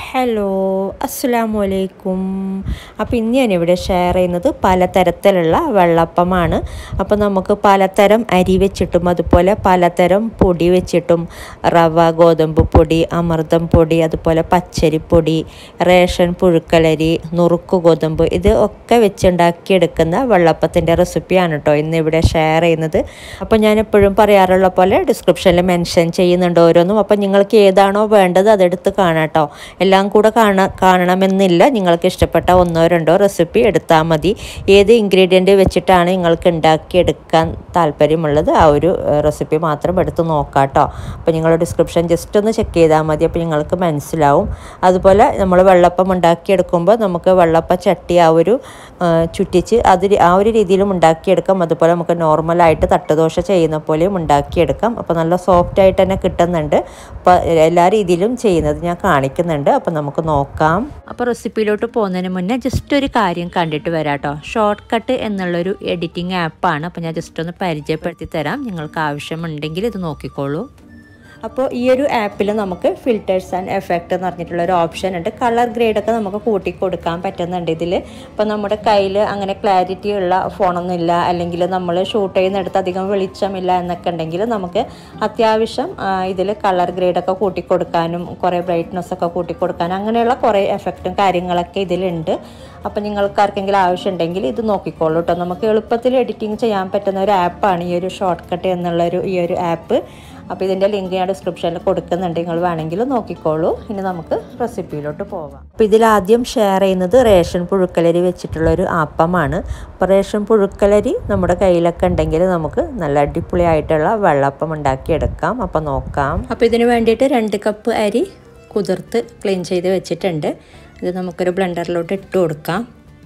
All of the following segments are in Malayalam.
ഹലോ അസ്സലാമു അലൈക്കും അപ്പോൾ ഇന്ന് ഞാനിവിടെ ഷെയർ ചെയ്യുന്നത് പലതരത്തിലുള്ള വെള്ളപ്പമാണ് അപ്പോൾ നമുക്ക് പലതരം അരി വെച്ചിട്ടും അതുപോലെ പലതരം പൊടി വെച്ചിട്ടും റവ ഗോതമ്പ് പൊടി അമൃതം പൊടി അതുപോലെ പച്ചരിപ്പൊടി റേഷൻ പുഴുക്കലരി നുറുക്ക് ഗോതമ്പ് ഇത് ഒക്കെ വെച്ചുണ്ടാക്കിയെടുക്കുന്ന വെള്ളപ്പത്തിൻ്റെ റെസിപ്പിയാണ് കേട്ടോ ഇന്ന് ഇവിടെ ഷെയർ ചെയ്യുന്നത് അപ്പോൾ ഞാൻ എപ്പോഴും പറയാറുള്ള പോലെ ഡിസ്ക്രിപ്ഷനിൽ മെൻഷൻ ചെയ്യുന്നുണ്ട് ഓരോന്നും അപ്പോൾ നിങ്ങൾക്ക് ഏതാണോ വേണ്ടത് അതെടുത്ത് കാണാം കേട്ടോ എല്ലാം കൂടെ കാണ കാണണമെന്നില്ല നിങ്ങൾക്ക് ഇഷ്ടപ്പെട്ട ഒന്നോ രണ്ടോ റെസിപ്പി എടുത്താൽ മതി ഏത് ഇൻഗ്രീഡിയൻറ്റ് വെച്ചിട്ടാണ് നിങ്ങൾക്ക് ഉണ്ടാക്കിയെടുക്കാൻ താല്പര്യമുള്ളത് ആ ഒരു റെസിപ്പി മാത്രം എടുത്ത് നോക്കാം കേട്ടോ അപ്പോൾ നിങ്ങൾ ഡിസ്ക്രിപ്ഷൻ ജസ്റ്റ് ഒന്ന് ചെക്ക് ചെയ്താൽ മതി അപ്പോൾ നിങ്ങൾക്ക് മനസ്സിലാവും അതുപോലെ നമ്മൾ വെള്ളപ്പം ഉണ്ടാക്കിയെടുക്കുമ്പോൾ നമുക്ക് വെള്ളപ്പ ചട്ടി ആ ഒരു ചുറ്റിച്ച് അത് ആ ഒരു രീതിയിലും ഉണ്ടാക്കിയെടുക്കാം അതുപോലെ നമുക്ക് നോർമലായിട്ട് തട്ടുദോശ ചെയ്യുന്ന പോലെയും ഉണ്ടാക്കിയെടുക്കാം അപ്പോൾ നല്ല സോഫ്റ്റ് ആയിട്ട് തന്നെ കിട്ടുന്നുണ്ട് അപ്പോൾ എല്ലാ രീതിയിലും ചെയ്യുന്നത് ഞാൻ കാണിക്കുന്നുണ്ട് അപ്പോൾ നമുക്ക് നോക്കാം അപ്പോൾ റെസിപ്പിയിലോട്ട് പോകുന്നതിന് മുന്നേ ജസ്റ്റ് ഒരു കാര്യം കണ്ടിട്ട് വരാം കേട്ടോ ഷോർട്ട് കട്ട് എന്നുള്ളൊരു എഡിറ്റിംഗ് ആപ്പാണ് അപ്പോൾ ഞാൻ ജസ്റ്റ് ഒന്ന് പരിചയപ്പെടുത്തി തരാം നിങ്ങൾക്ക് ആവശ്യമുണ്ടെങ്കിൽ ഇത് നോക്കിക്കോളൂ അപ്പോൾ ഈ ഒരു ആപ്പിൽ നമുക്ക് ഫിൽറ്റേഴ്സ് ആൻഡ് എഫക്റ്റ് എന്ന് പറഞ്ഞിട്ടുള്ള ഒരു ഓപ്ഷൻ ഉണ്ട് കളർ ഗ്രേഡൊക്കെ നമുക്ക് കൂട്ടി കൊടുക്കാൻ പറ്റുന്നുണ്ട് ഇതിൽ ഇപ്പോൾ നമ്മുടെ കയ്യിൽ അങ്ങനെ ക്ലാരിറ്റി ഉള്ള ഫോണൊന്നും ഇല്ല അല്ലെങ്കിൽ നമ്മൾ ഷൂട്ട് ചെയ്യുന്നിടത്ത് അധികം വെളിച്ചമില്ല എന്നൊക്കെ ഉണ്ടെങ്കിൽ നമുക്ക് അത്യാവശ്യം ഇതിൽ കളർ ഗ്രേഡൊക്കെ കൂട്ടി കൊടുക്കാനും കുറേ ബ്രൈറ്റ്നസ് ഒക്കെ കൂട്ടി കൊടുക്കാനും അങ്ങനെയുള്ള കുറേ എഫക്റ്റും കാര്യങ്ങളൊക്കെ ഇതിലുണ്ട് അപ്പോൾ നിങ്ങൾക്ക് ആർക്കെങ്കിലും ആവശ്യമുണ്ടെങ്കിൽ ഇത് നോക്കിക്കോളൂ കേട്ടോ നമുക്ക് എളുപ്പത്തിൽ എഡിറ്റിംഗ് ചെയ്യാൻ പറ്റുന്ന ഒരു ആപ്പാണ് ഈ ഒരു ഷോർട്ട് കട്ട് എന്നുള്ളൊരു ഈ ഒരു ആപ്പ് അപ്പോൾ ഇതിൻ്റെ ലിങ്ക് ഞാൻ ഡിസ്ക്രിപ്ഷനിൽ കൊടുക്കുന്നുണ്ട് നിങ്ങൾ വേണമെങ്കിൽ നോക്കിക്കോളൂ ഇനി നമുക്ക് റെസിപ്പിയിലോട്ട് പോവാം അപ്പോൾ ഇതിലാദ്യം ഷെയർ ചെയ്യുന്നത് റേഷൻ പുഴുക്കലരി വെച്ചിട്ടുള്ളൊരു ആപ്പമാണ് അപ്പോൾ റേഷൻ പുഴുക്കലരി നമ്മുടെ കയ്യിലൊക്കെ ഉണ്ടെങ്കിൽ നമുക്ക് നല്ല അടിപൊളിയായിട്ടുള്ള വെള്ളപ്പം ഉണ്ടാക്കിയെടുക്കാം അപ്പോൾ നോക്കാം അപ്പോൾ ഇതിന് വേണ്ടിയിട്ട് രണ്ട് കപ്പ് അരി കുതിർത്ത് ക്ലീൻ ചെയ്ത് വെച്ചിട്ടുണ്ട് ഇത് നമുക്കൊരു ബ്ലെൻഡറിലോട്ട് ഇട്ട് കൊടുക്കാം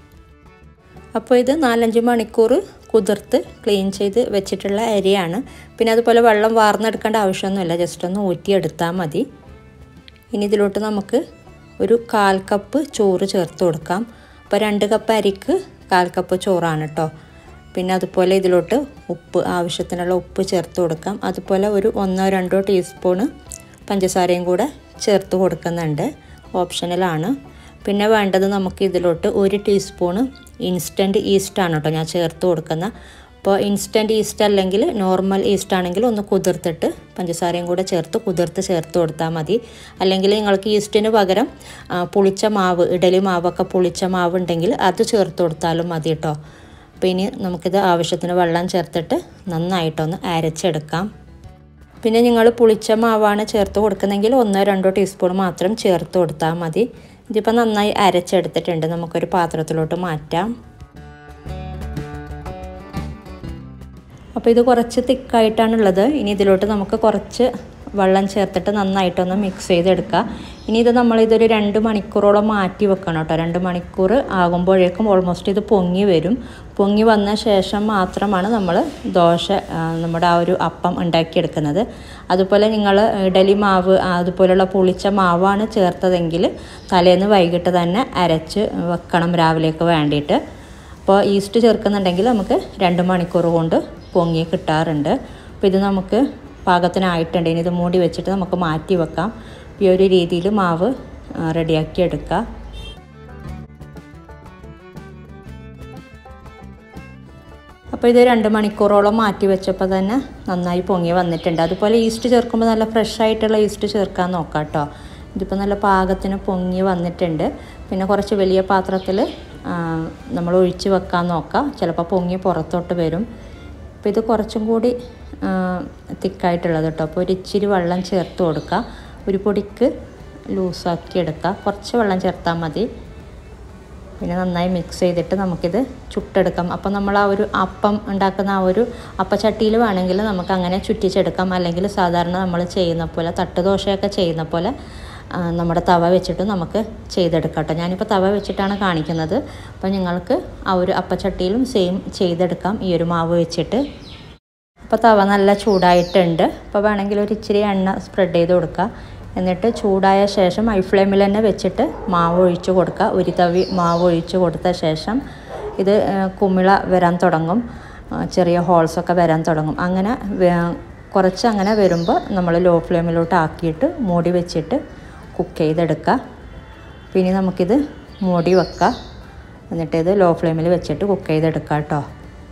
അപ്പോൾ ഇത് നാലഞ്ച് മണിക്കൂർ കുതിർത്ത് ക്ലീൻ ചെയ്ത് വെച്ചിട്ടുള്ള അരിയാണ് പിന്നെ അതുപോലെ വെള്ളം വാർന്നെടുക്കേണ്ട ആവശ്യമൊന്നുമില്ല ജസ്റ്റ് ഒന്ന് ഊറ്റിയെടുത്താൽ മതി ഇനി ഇതിലോട്ട് നമുക്ക് ഒരു കാൽ കപ്പ് ചോറ് ചേർത്ത് കൊടുക്കാം അപ്പോൾ രണ്ട് കപ്പ് അരിക്ക് കാൽ കപ്പ് ചോറാണ് കേട്ടോ പിന്നെ അതുപോലെ ഇതിലോട്ട് ഉപ്പ് ആവശ്യത്തിനുള്ള ഉപ്പ് ചേർത്ത് കൊടുക്കാം അതുപോലെ ഒരു ഒന്നോ രണ്ടോ ടീസ്പൂണ് പഞ്ചസാരയും കൂടെ ചേർത്ത് കൊടുക്കുന്നുണ്ട് ഓപ്ഷണലാണ് പിന്നെ വേണ്ടത് നമുക്ക് ഇതിലോട്ട് ഒരു ടീസ്പൂണ് ഇൻസ്റ്റൻറ്റ് ഈസ്റ്റാണ് കേട്ടോ ഞാൻ ചേർത്ത് കൊടുക്കുന്നത് അപ്പോൾ ഇൻസ്റ്റൻറ്റ് ഈസ്റ്റ് അല്ലെങ്കിൽ നോർമൽ ഈസ്റ്റ് ആണെങ്കിൽ ഒന്ന് കുതിർത്തിട്ട് പഞ്ചസാരയും കൂടെ ചേർത്ത് കുതിർത്ത് ചേർത്ത് കൊടുത്താൽ മതി അല്ലെങ്കിൽ നിങ്ങൾക്ക് ഈസ്റ്റിന് പകരം പുളിച്ച മാവ് ഇഡലി മാവൊക്കെ പുളിച്ച മാവ് ഉണ്ടെങ്കിൽ അത് ചേർത്ത് കൊടുത്താലും മതി കേട്ടോ അപ്പോൾ ഇനി നമുക്കിത് ആവശ്യത്തിന് വെള്ളം ചേർത്തിട്ട് നന്നായിട്ടൊന്ന് അരച്ചെടുക്കാം പിന്നെ നിങ്ങൾ പുളിച്ച മാവാണ് ചേർത്ത് കൊടുക്കുന്നതെങ്കിൽ ഒന്നോ രണ്ടോ ടീസ്പൂൺ മാത്രം ചേർത്ത് കൊടുത്താൽ മതി ഇതിപ്പോൾ നന്നായി അരച്ചെടുത്തിട്ടുണ്ട് നമുക്കൊരു പാത്രത്തിലോട്ട് മാറ്റാം അപ്പോൾ ഇത് കുറച്ച് തിക്കായിട്ടാണുള്ളത് ഇനി ഇതിലോട്ട് നമുക്ക് കുറച്ച് വെള്ളം ചേർത്തിട്ട് നന്നായിട്ടൊന്ന് മിക്സ് ചെയ്തെടുക്കുക ഇനി ഇത് നമ്മളിതൊരു രണ്ട് മണിക്കൂറോളം മാറ്റി വെക്കണം കേട്ടോ രണ്ട് മണിക്കൂർ ആകുമ്പോഴേക്കും ഓൾമോസ്റ്റ് ഇത് പൊങ്ങി വരും പൊങ്ങി വന്ന ശേഷം മാത്രമാണ് നമ്മൾ ദോശ നമ്മുടെ ആ ഒരു അപ്പം ഉണ്ടാക്കിയെടുക്കുന്നത് അതുപോലെ നിങ്ങൾ ഇഡലി മാവ് അതുപോലുള്ള പുളിച്ച മാവാണ് ചേർത്തതെങ്കിൽ തലേന്ന് വൈകിട്ട് തന്നെ അരച്ച് വെക്കണം രാവിലേക്ക് വേണ്ടിയിട്ട് അപ്പോൾ ഈസ്റ്റ് ചേർക്കുന്നുണ്ടെങ്കിൽ നമുക്ക് രണ്ട് മണിക്കൂർ കൊണ്ട് പൊങ്ങി കിട്ടാറുണ്ട് അപ്പോൾ ഇത് നമുക്ക് പാകത്തിനായിട്ടുണ്ട് ഇനി ഇത് മൂടി വെച്ചിട്ട് നമുക്ക് മാറ്റി വെക്കാം ഈ ഒരു രീതിയിൽ മാവ് റെഡിയാക്കി എടുക്കുക അപ്പോൾ ഇത് രണ്ട് മണിക്കൂറോളം മാറ്റി വെച്ചപ്പോൾ തന്നെ നന്നായി പൊങ്ങി വന്നിട്ടുണ്ട് അതുപോലെ ഈസ്റ്റ് ചേർക്കുമ്പോൾ നല്ല ഫ്രഷ് ആയിട്ടുള്ള ഈസ്റ്റ് ചേർക്കാൻ നോക്കാം കേട്ടോ ഇതിപ്പോൾ നല്ല പാകത്തിന് പൊങ്ങി വന്നിട്ടുണ്ട് പിന്നെ കുറച്ച് വലിയ പാത്രത്തിൽ നമ്മൾ ഒഴിച്ച് വെക്കാൻ നോക്കാം ചിലപ്പോൾ പൊങ്ങി പുറത്തോട്ട് വരും അപ്പോൾ ഇത് കുറച്ചും കൂടി തിക്കായിട്ടുള്ളത് കേട്ടോ അപ്പോൾ ഒരു ഇച്ചിരി വെള്ളം ചേർത്ത് കൊടുക്കുക ഒരു പൊടിക്ക് ലൂസാക്കി എടുക്കുക കുറച്ച് വെള്ളം ചേർത്താൽ മതി പിന്നെ നന്നായി മിക്സ് ചെയ്തിട്ട് നമുക്കിത് ചുട്ടെടുക്കാം അപ്പോൾ നമ്മൾ ആ ഒരു അപ്പം ഉണ്ടാക്കുന്ന ആ ഒരു അപ്പച്ചട്ടിയിൽ വേണമെങ്കിൽ നമുക്ക് അങ്ങനെ ചുറ്റിച്ചെടുക്കാം അല്ലെങ്കിൽ സാധാരണ നമ്മൾ ചെയ്യുന്ന പോലെ തട്ടുദോശയൊക്കെ ചെയ്യുന്ന പോലെ നമ്മുടെ തവ വെച്ചിട്ട് നമുക്ക് ചെയ്തെടുക്കാം കേട്ടോ ഞാനിപ്പോൾ തവ വെച്ചിട്ടാണ് കാണിക്കുന്നത് അപ്പോൾ നിങ്ങൾക്ക് ആ ഒരു അപ്പച്ചട്ടിയിലും സെയിം ചെയ്തെടുക്കാം ഈ ഒരു മാവ് വെച്ചിട്ട് അപ്പോൾ തവ നല്ല ചൂടായിട്ടുണ്ട് അപ്പോൾ വേണമെങ്കിൽ ഒരു ഇച്ചിരി എണ്ണ സ്പ്രെഡ് ചെയ്ത് കൊടുക്കുക എന്നിട്ട് ചൂടായ ശേഷം ഹൈ ഫ്ലെയിമിൽ തന്നെ വെച്ചിട്ട് മാവ് ഒഴിച്ച് കൊടുക്കുക ഒരു തവി മാവ് ഒഴിച്ച് കൊടുത്ത ശേഷം ഇത് കുമിള വരാൻ തുടങ്ങും ചെറിയ ഹോൾസൊക്കെ വരാൻ തുടങ്ങും അങ്ങനെ കുറച്ച് അങ്ങനെ വരുമ്പോൾ നമ്മൾ ലോ ഫ്ലെയിമിലോട്ട് ആക്കിയിട്ട് മൂടി വെച്ചിട്ട് കുക്ക് ചെയ്തെടുക്കുക പിന്നെ നമുക്കിത് മൂടി വെക്കാം എന്നിട്ട് ഇത് ലോ ഫ്ലെയിമിൽ വെച്ചിട്ട് കുക്ക് ചെയ്തെടുക്കാം കേട്ടോ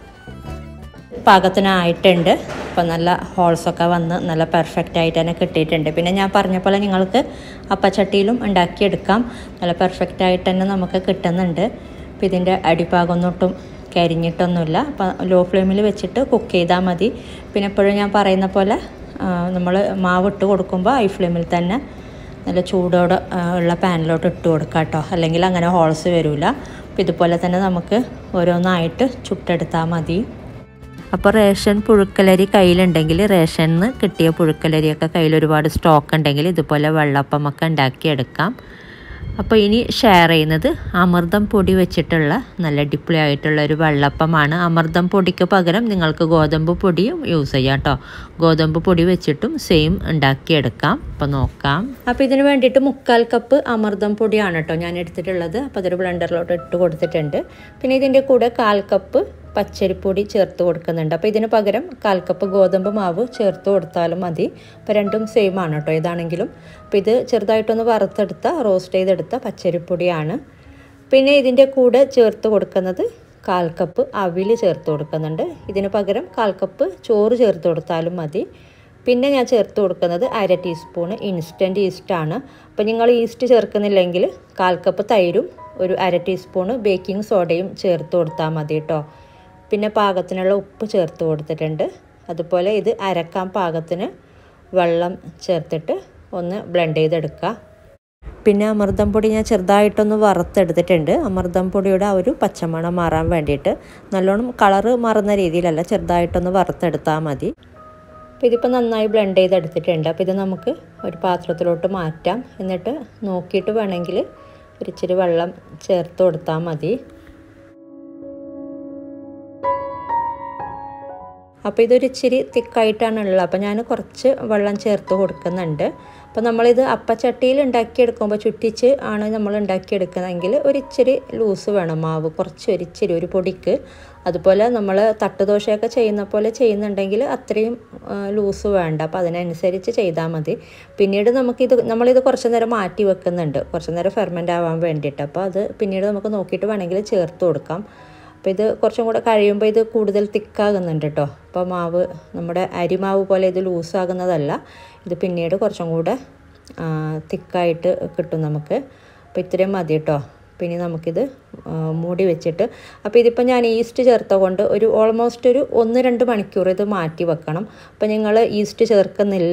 പാകത്തിനായിട്ടുണ്ട് അപ്പോൾ നല്ല ഹോൾസൊക്കെ വന്ന് നല്ല പെർഫെക്റ്റ് ആയിട്ട് തന്നെ കിട്ടിയിട്ടുണ്ട് പിന്നെ ഞാൻ പറഞ്ഞ പോലെ നിങ്ങൾക്ക് അപ്പച്ചട്ടിയിലും ഉണ്ടാക്കിയെടുക്കാം നല്ല പെർഫെക്റ്റ് ആയിട്ട് തന്നെ നമുക്ക് കിട്ടുന്നുണ്ട് അപ്പോൾ ഇതിൻ്റെ അടിഭാഗമൊന്നും ഒട്ടും കരിഞ്ഞിട്ടൊന്നുമില്ല അപ്പോൾ ലോ ഫ്ലെയിമിൽ വെച്ചിട്ട് കുക്ക് ചെയ്താൽ മതി പിന്നെ എപ്പോഴും ഞാൻ പറയുന്ന പോലെ നമ്മൾ മാവ് ഇട്ട് കൊടുക്കുമ്പോൾ ഹൈ ഫ്ലെയിമിൽ തന്നെ നല്ല ചൂടോടെ ആ, ഉള്ള പാനിലോട്ട് ഇട്ട് കൊടുക്കാം കേട്ടോ അല്ലെങ്കിൽ അങ്ങനെ ഹോൾസ് വരില്ല അപ്പോൾ ഇതുപോലെ തന്നെ നമുക്ക് ഓരോന്നായിട്ട് ചുട്ടെടുത്താൽ മതി അപ്പോൾ റേഷൻ പുഴുക്കലരി കയ്യിലുണ്ടെങ്കിൽ റേഷനിൽ നിന്ന് കിട്ടിയ പുഴുക്കലരിയൊക്കെ കയ്യിൽ ഒരുപാട് സ്റ്റോക്ക് ഉണ്ടെങ്കിൽ ഇതുപോലെ വെള്ളപ്പമൊക്കെ ഉണ്ടാക്കിയെടുക്കാം അപ്പോൾ ഇനി ഷെയർ ചെയ്യുന്നത് അമൃതം പൊടി വെച്ചിട്ടുള്ള നല്ല അടിപൊളി ആയിട്ടുള്ള ഒരു വെള്ളപ്പമാണ് അമൃതം പൊടിക്ക് പകരം നിങ്ങൾക്ക് ഗോതമ്പ് പൊടിയും യൂസ് ചെയ്യാം കേട്ടോ ഗോതമ്പ് പൊടി വെച്ചിട്ടും സെയിം ഉണ്ടാക്കിയെടുക്കാം അപ്പോൾ നോക്കാം അപ്പോൾ ഇതിന് വേണ്ടിയിട്ട് മുക്കാൽ കപ്പ് അമൃതം പൊടിയാണ് കേട്ടോ ഞാൻ എടുത്തിട്ടുള്ളത് അപ്പോൾ അതൊരു ബ്ലെൻഡറിലോട്ട് ഇട്ട് കൊടുത്തിട്ടുണ്ട് പിന്നെ ഇതിൻ്റെ കൂടെ കാൽ കപ്പ് പച്ചരിപ്പൊടി ചേർത്ത് കൊടുക്കുന്നുണ്ട് അപ്പോൾ ഇതിന് പകരം കാൽ കപ്പ് ഗോതമ്പ് മാവ് ചേർത്ത് കൊടുത്താലും മതി അപ്പോൾ രണ്ടും സെയിം ആണ് കേട്ടോ ഇതാണെങ്കിലും അപ്പോൾ ഇത് ചെറുതായിട്ടൊന്ന് വറുത്തെടുത്ത റോസ്റ്റ് ചെയ്തെടുത്ത പച്ചരിപ്പൊടിയാണ് പിന്നെ ഇതിൻ്റെ കൂടെ ചേർത്ത് കൊടുക്കുന്നത് കാൽ കപ്പ് അവിൽ ചേർത്ത് കൊടുക്കുന്നുണ്ട് ഇതിന് പകരം കാൽ കപ്പ് ചോറ് ചേർത്ത് കൊടുത്താലും മതി പിന്നെ ഞാൻ ചേർത്ത് കൊടുക്കുന്നത് അര ടീസ്പൂൺ ഇൻസ്റ്റൻറ്റ് ഈസ്റ്റാണ് അപ്പോൾ നിങ്ങൾ ഈസ്റ്റ് ചേർക്കുന്നില്ലെങ്കിൽ കാൽ കപ്പ് തൈരും ഒരു അര ടീസ്പൂണ് ബേക്കിംഗ് സോഡയും ചേർത്ത് കൊടുത്താൽ മതി കേട്ടോ പിന്നെ പാകത്തിനുള്ള ഉപ്പ് ചേർത്ത് കൊടുത്തിട്ടുണ്ട് അതുപോലെ ഇത് അരക്കാൻ പാകത്തിന് വെള്ളം ചേർത്തിട്ട് ഒന്ന് ബ്ലെൻഡ് ചെയ്തെടുക്കുക പിന്നെ അമൃതം പൊടി ഞാൻ ചെറുതായിട്ടൊന്ന് വറുത്തെടുത്തിട്ടുണ്ട് അമൃതം പൊടിയുടെ ആ ഒരു പച്ചമണം മാറാൻ വേണ്ടിയിട്ട് നല്ലോണം കളറ് മാറുന്ന രീതിയിലല്ല ചെറുതായിട്ടൊന്ന് വറുത്തെടുത്താൽ മതി അപ്പോൾ ഇതിപ്പോൾ നന്നായി ബ്ലെൻഡ് ചെയ്തെടുത്തിട്ടുണ്ട് അപ്പോൾ ഇത് നമുക്ക് ഒരു പാത്രത്തിലോട്ട് മാറ്റാം എന്നിട്ട് നോക്കിയിട്ട് വേണമെങ്കിൽ ഒരു ഇച്ചിരി വെള്ളം ചേർത്ത് കൊടുത്താൽ മതി അപ്പോൾ ഇതൊരു ഇച്ചിരി തിക്കായിട്ടാണ് ഉള്ളത് അപ്പോൾ ഞാൻ കുറച്ച് വെള്ളം ചേർത്ത് കൊടുക്കുന്നുണ്ട് അപ്പോൾ നമ്മളിത് അപ്പച്ചട്ടിയിൽ ഉണ്ടാക്കിയെടുക്കുമ്പോൾ ചുറ്റിച്ച് ആണ് നമ്മൾ ഉണ്ടാക്കിയെടുക്കുന്നതെങ്കിൽ ഒരു ഇച്ചിരി ലൂസ് വേണം മാവ് കുറച്ച് ഒരു ഇച്ചിരി ഒരു പൊടിക്ക് അതുപോലെ നമ്മൾ തട്ടുദോശയൊക്കെ ചെയ്യുന്ന പോലെ ചെയ്യുന്നുണ്ടെങ്കിൽ അത്രയും ലൂസ് വേണ്ട അപ്പോൾ അതിനനുസരിച്ച് ചെയ്താൽ മതി പിന്നീട് നമുക്കിത് നമ്മളിത് കുറച്ച് നേരം മാറ്റി വെക്കുന്നുണ്ട് കുറച്ച് നേരം ഫെർമെൻ്റ് ആവാൻ വേണ്ടിയിട്ട് അപ്പോൾ അത് പിന്നീട് നമുക്ക് നോക്കിയിട്ട് വേണമെങ്കിൽ ചേർത്ത് കൊടുക്കാം അപ്പോൾ ഇത് കുറച്ചും കൂടെ കഴിയുമ്പോൾ ഇത് കൂടുതൽ തിക്കാകുന്നുണ്ട് കേട്ടോ അപ്പോൾ മാവ് നമ്മുടെ അരിമാവ് പോലെ ഇത് ലൂസാകുന്നതല്ല ഇത് പിന്നീട് കുറച്ചും കൂടെ തിക്കായിട്ട് കിട്ടും നമുക്ക് അപ്പോൾ ഇത്രയും മതി കേട്ടോ പിന്നെ നമുക്കിത് മൂടി വെച്ചിട്ട് അപ്പോൾ ഇതിപ്പോൾ ഞാൻ ഈസ്റ്റ് ചേർത്ത കൊണ്ട് ഒരു ഓൾമോസ്റ്റ് ഒരു ഒന്ന് രണ്ട് മണിക്കൂർ ഇത് മാറ്റി വെക്കണം അപ്പോൾ നിങ്ങൾ ഈസ്റ്റ് ചേർക്കുന്നില്ല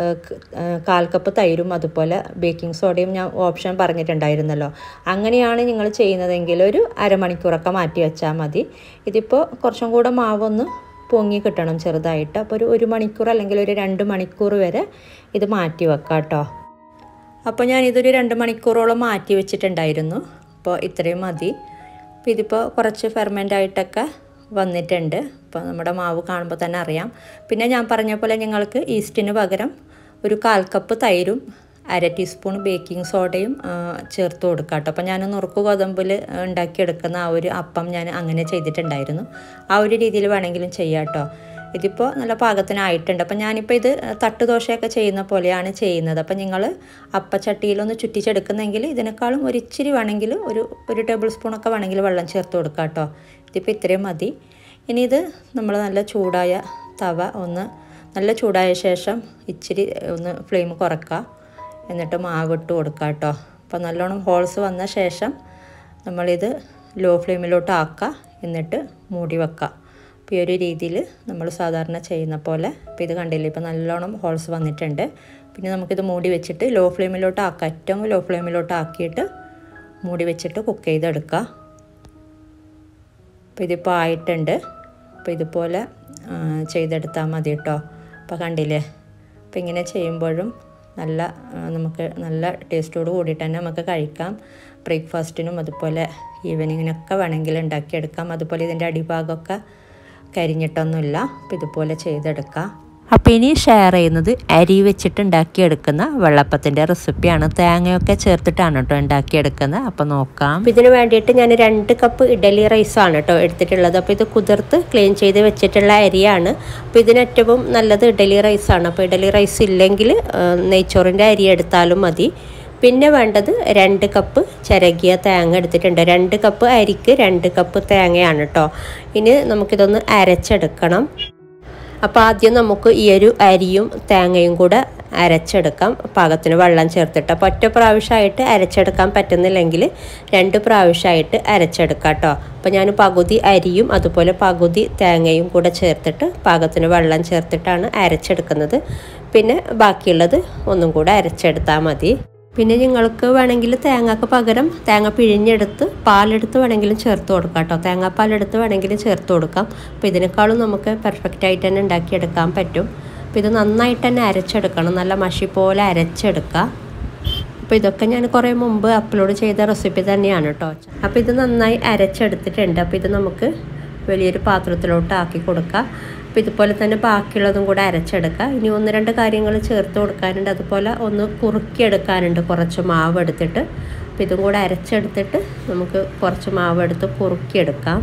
കാൽ കപ്പ് തൈരും അതുപോലെ ബേക്കിംഗ് സോഡയും ഞാൻ ഓപ്ഷൻ പറഞ്ഞിട്ടുണ്ടായിരുന്നല്ലോ അങ്ങനെയാണ് നിങ്ങൾ ചെയ്യുന്നതെങ്കിൽ ഒരു അരമണിക്കൂറൊക്കെ മാറ്റി വെച്ചാൽ മതി ഇതിപ്പോൾ കുറച്ചും കൂടെ മാവൊന്ന് പൊങ്ങി കിട്ടണം ചെറുതായിട്ട് അപ്പോൾ ഒരു ഒരു മണിക്കൂർ അല്ലെങ്കിൽ ഒരു രണ്ട് മണിക്കൂർ വരെ ഇത് മാറ്റി വെക്കാം കേട്ടോ അപ്പോൾ ഞാനിതൊരു രണ്ട് മണിക്കൂറോളം മാറ്റി വെച്ചിട്ടുണ്ടായിരുന്നു അപ്പോൾ ഇത്രയും മതി അപ്പോൾ ഇതിപ്പോൾ കുറച്ച് ഫെർമെൻ്റ് ആയിട്ടൊക്കെ വന്നിട്ടുണ്ട് അപ്പോൾ നമ്മുടെ മാവ് കാണുമ്പോൾ തന്നെ അറിയാം പിന്നെ ഞാൻ പറഞ്ഞ പോലെ നിങ്ങൾക്ക് ഈസ്റ്റിന് പകരം ഒരു കാൽ കപ്പ് തൈരും അര ടീസ്പൂൺ ബേക്കിംഗ് സോഡയും ചേർത്ത് കൊടുക്കാം കേട്ടോ അപ്പോൾ ഞാൻ നുറുക്ക് ഗോതമ്പിൽ ഉണ്ടാക്കിയെടുക്കുന്ന ആ ഒരു അപ്പം ഞാൻ അങ്ങനെ ചെയ്തിട്ടുണ്ടായിരുന്നു ആ ഒരു രീതിയിൽ വേണമെങ്കിലും ചെയ്യാം കേട്ടോ ഇതിപ്പോൾ നല്ല പാകത്തിനായിട്ടുണ്ട് അപ്പം ഞാനിപ്പോൾ ഇത് തട്ടുദോശയൊക്കെ ചെയ്യുന്ന പോലെയാണ് ചെയ്യുന്നത് അപ്പം നിങ്ങൾ അപ്പച്ചട്ടിയിലൊന്ന് ചുറ്റിച്ചെടുക്കുന്നെങ്കിൽ ഇതിനേക്കാളും ഒരു ഇച്ചിരി വേണമെങ്കിൽ ഒരു ഒരു ടേബിൾ സ്പൂണൊക്കെ വേണമെങ്കിൽ വെള്ളം ചേർത്ത് കൊടുക്കാം കേട്ടോ ഇതിപ്പോൾ ഇത്രയും മതി ഇനി ഇത് നമ്മൾ നല്ല ചൂടായ തവ ഒന്ന് നല്ല ചൂടായ ശേഷം ഇച്ചിരി ഒന്ന് ഫ്ലെയിം കുറക്കുക എന്നിട്ട് മാവ് ഇട്ട് കൊടുക്കുക കേട്ടോ അപ്പോൾ നല്ലോണം ഹോൾസ് വന്ന ശേഷം നമ്മളിത് ലോ ഫ്ലെയിമിലോട്ട് ആക്കുക എന്നിട്ട് മൂടി വെക്കുക അപ്പോൾ ഈ ഒരു രീതിയിൽ നമ്മൾ സാധാരണ ചെയ്യുന്ന പോലെ അപ്പോൾ ഇത് കണ്ടില്ലേ ഇപ്പോൾ നല്ലോണം ഹോൾസ് വന്നിട്ടുണ്ട് പിന്നെ നമുക്കിത് മൂടി വെച്ചിട്ട് ലോ ഫ്ലെയിമിലോട്ട് ആക്കുക ഏറ്റവും ലോ ഫ്ലെയിമിലോട്ട് ആക്കിയിട്ട് മൂടി വെച്ചിട്ട് കുക്ക് ചെയ്തെടുക്കുക അപ്പോൾ ഇതിപ്പോൾ ആയിട്ടുണ്ട് അപ്പോൾ ഇതുപോലെ ചെയ്തെടുത്താൽ മതി കേട്ടോ അപ്പോൾ കണ്ടില്ലേ അപ്പോൾ ഇങ്ങനെ ചെയ്യുമ്പോഴും നല്ല നമുക്ക് നല്ല ടേസ്റ്റോട് കൂടിയിട്ട് തന്നെ നമുക്ക് കഴിക്കാം ബ്രേക്ക്ഫാസ്റ്റിനും അതുപോലെ ഈവനിങ്ങിനൊക്കെ വേണമെങ്കിൽ ഉണ്ടാക്കിയെടുക്കാം അതുപോലെ ഇതിൻ്റെ അടിഭാഗമൊക്കെ കരിഞ്ഞിട്ടൊന്നുമില്ല അപ്പോൾ ഇതുപോലെ ചെയ്തെടുക്കാം അപ്പോൾ ഇനി ഷെയർ ചെയ്യുന്നത് അരി വെച്ചിട്ട് ഉണ്ടാക്കിയെടുക്കുന്ന വെള്ളപ്പത്തിൻ്റെ റെസിപ്പിയാണ് തേങ്ങയൊക്കെ ചേർത്തിട്ടാണ് കേട്ടോ ഉണ്ടാക്കിയെടുക്കുന്നത് അപ്പോൾ നോക്കാം അപ്പോൾ ഇതിന് വേണ്ടിയിട്ട് ഞാൻ രണ്ട് കപ്പ് ഇഡലി റൈസാണ് കേട്ടോ എടുത്തിട്ടുള്ളത് അപ്പോൾ ഇത് കുതിർത്ത് ക്ലീൻ ചെയ്ത് വെച്ചിട്ടുള്ള അരിയാണ് അപ്പോൾ ഇതിന് ഏറ്റവും നല്ലത് ഇഡലി റൈസാണ് അപ്പോൾ ഇഡലി റൈസ് ഇല്ലെങ്കിൽ നെയ്ച്ചോറിൻ്റെ അരി എടുത്താലും മതി പിന്നെ വേണ്ടത് രണ്ട് കപ്പ് ചിരകിയ തേങ്ങ എടുത്തിട്ടുണ്ട് രണ്ട് കപ്പ് അരിക്ക് രണ്ട് കപ്പ് തേങ്ങയാണ് കേട്ടോ ഇനി നമുക്കിതൊന്ന് അരച്ചെടുക്കണം അപ്പോൾ ആദ്യം നമുക്ക് ഈ ഒരു അരിയും തേങ്ങയും കൂടെ അരച്ചെടുക്കാം പാകത്തിന് വെള്ളം ചേർത്തിട്ട് അപ്പോൾ ഒറ്റ പ്രാവശ്യമായിട്ട് അരച്ചെടുക്കാൻ പറ്റുന്നില്ലെങ്കിൽ രണ്ട് പ്രാവശ്യമായിട്ട് അരച്ചെടുക്കാം കേട്ടോ അപ്പോൾ ഞാൻ പകുതി അരിയും അതുപോലെ പകുതി തേങ്ങയും കൂടെ ചേർത്തിട്ട് പാകത്തിന് വെള്ളം ചേർത്തിട്ടാണ് അരച്ചെടുക്കുന്നത് പിന്നെ ബാക്കിയുള്ളത് ഒന്നും കൂടെ അരച്ചെടുത്താൽ മതി പിന്നെ നിങ്ങൾക്ക് വേണമെങ്കിൽ തേങ്ങക്ക് പകരം തേങ്ങ പിഴിഞ്ഞെടുത്ത് പാലെടുത്ത് വേണമെങ്കിലും ചേർത്ത് കൊടുക്കാം കേട്ടോ തേങ്ങാപ്പാലെടുത്ത് വേണമെങ്കിലും ചേർത്ത് കൊടുക്കാം അപ്പോൾ ഇതിനേക്കാളും നമുക്ക് പെർഫെക്റ്റ് ആയിട്ട് തന്നെ ഉണ്ടാക്കിയെടുക്കാൻ പറ്റും അപ്പോൾ ഇത് നന്നായിട്ട് തന്നെ അരച്ചെടുക്കണം നല്ല മഷി പോലെ അരച്ചെടുക്കുക അപ്പോൾ ഇതൊക്കെ ഞാൻ കുറേ മുമ്പ് അപ്ലോഡ് ചെയ്ത റെസിപ്പി തന്നെയാണ് കേട്ടോ അപ്പോൾ ഇത് നന്നായി അരച്ചെടുത്തിട്ടുണ്ട് അപ്പോൾ ഇത് നമുക്ക് വലിയൊരു പാത്രത്തിലോട്ട് ആക്കി കൊടുക്കാം അപ്പോൾ ഇതുപോലെ തന്നെ ബാക്കിയുള്ളതും കൂടെ അരച്ചെടുക്കുക ഇനി ഒന്ന് രണ്ട് കാര്യങ്ങൾ ചേർത്ത് കൊടുക്കാനുണ്ട് അതുപോലെ ഒന്ന് കുറുക്കിയെടുക്കാനുണ്ട് കുറച്ച് മാവ് എടുത്തിട്ട് അപ്പോൾ ഇതും കൂടെ അരച്ചെടുത്തിട്ട് നമുക്ക് കുറച്ച് മാവ് എടുത്ത് കുറുക്കിയെടുക്കാം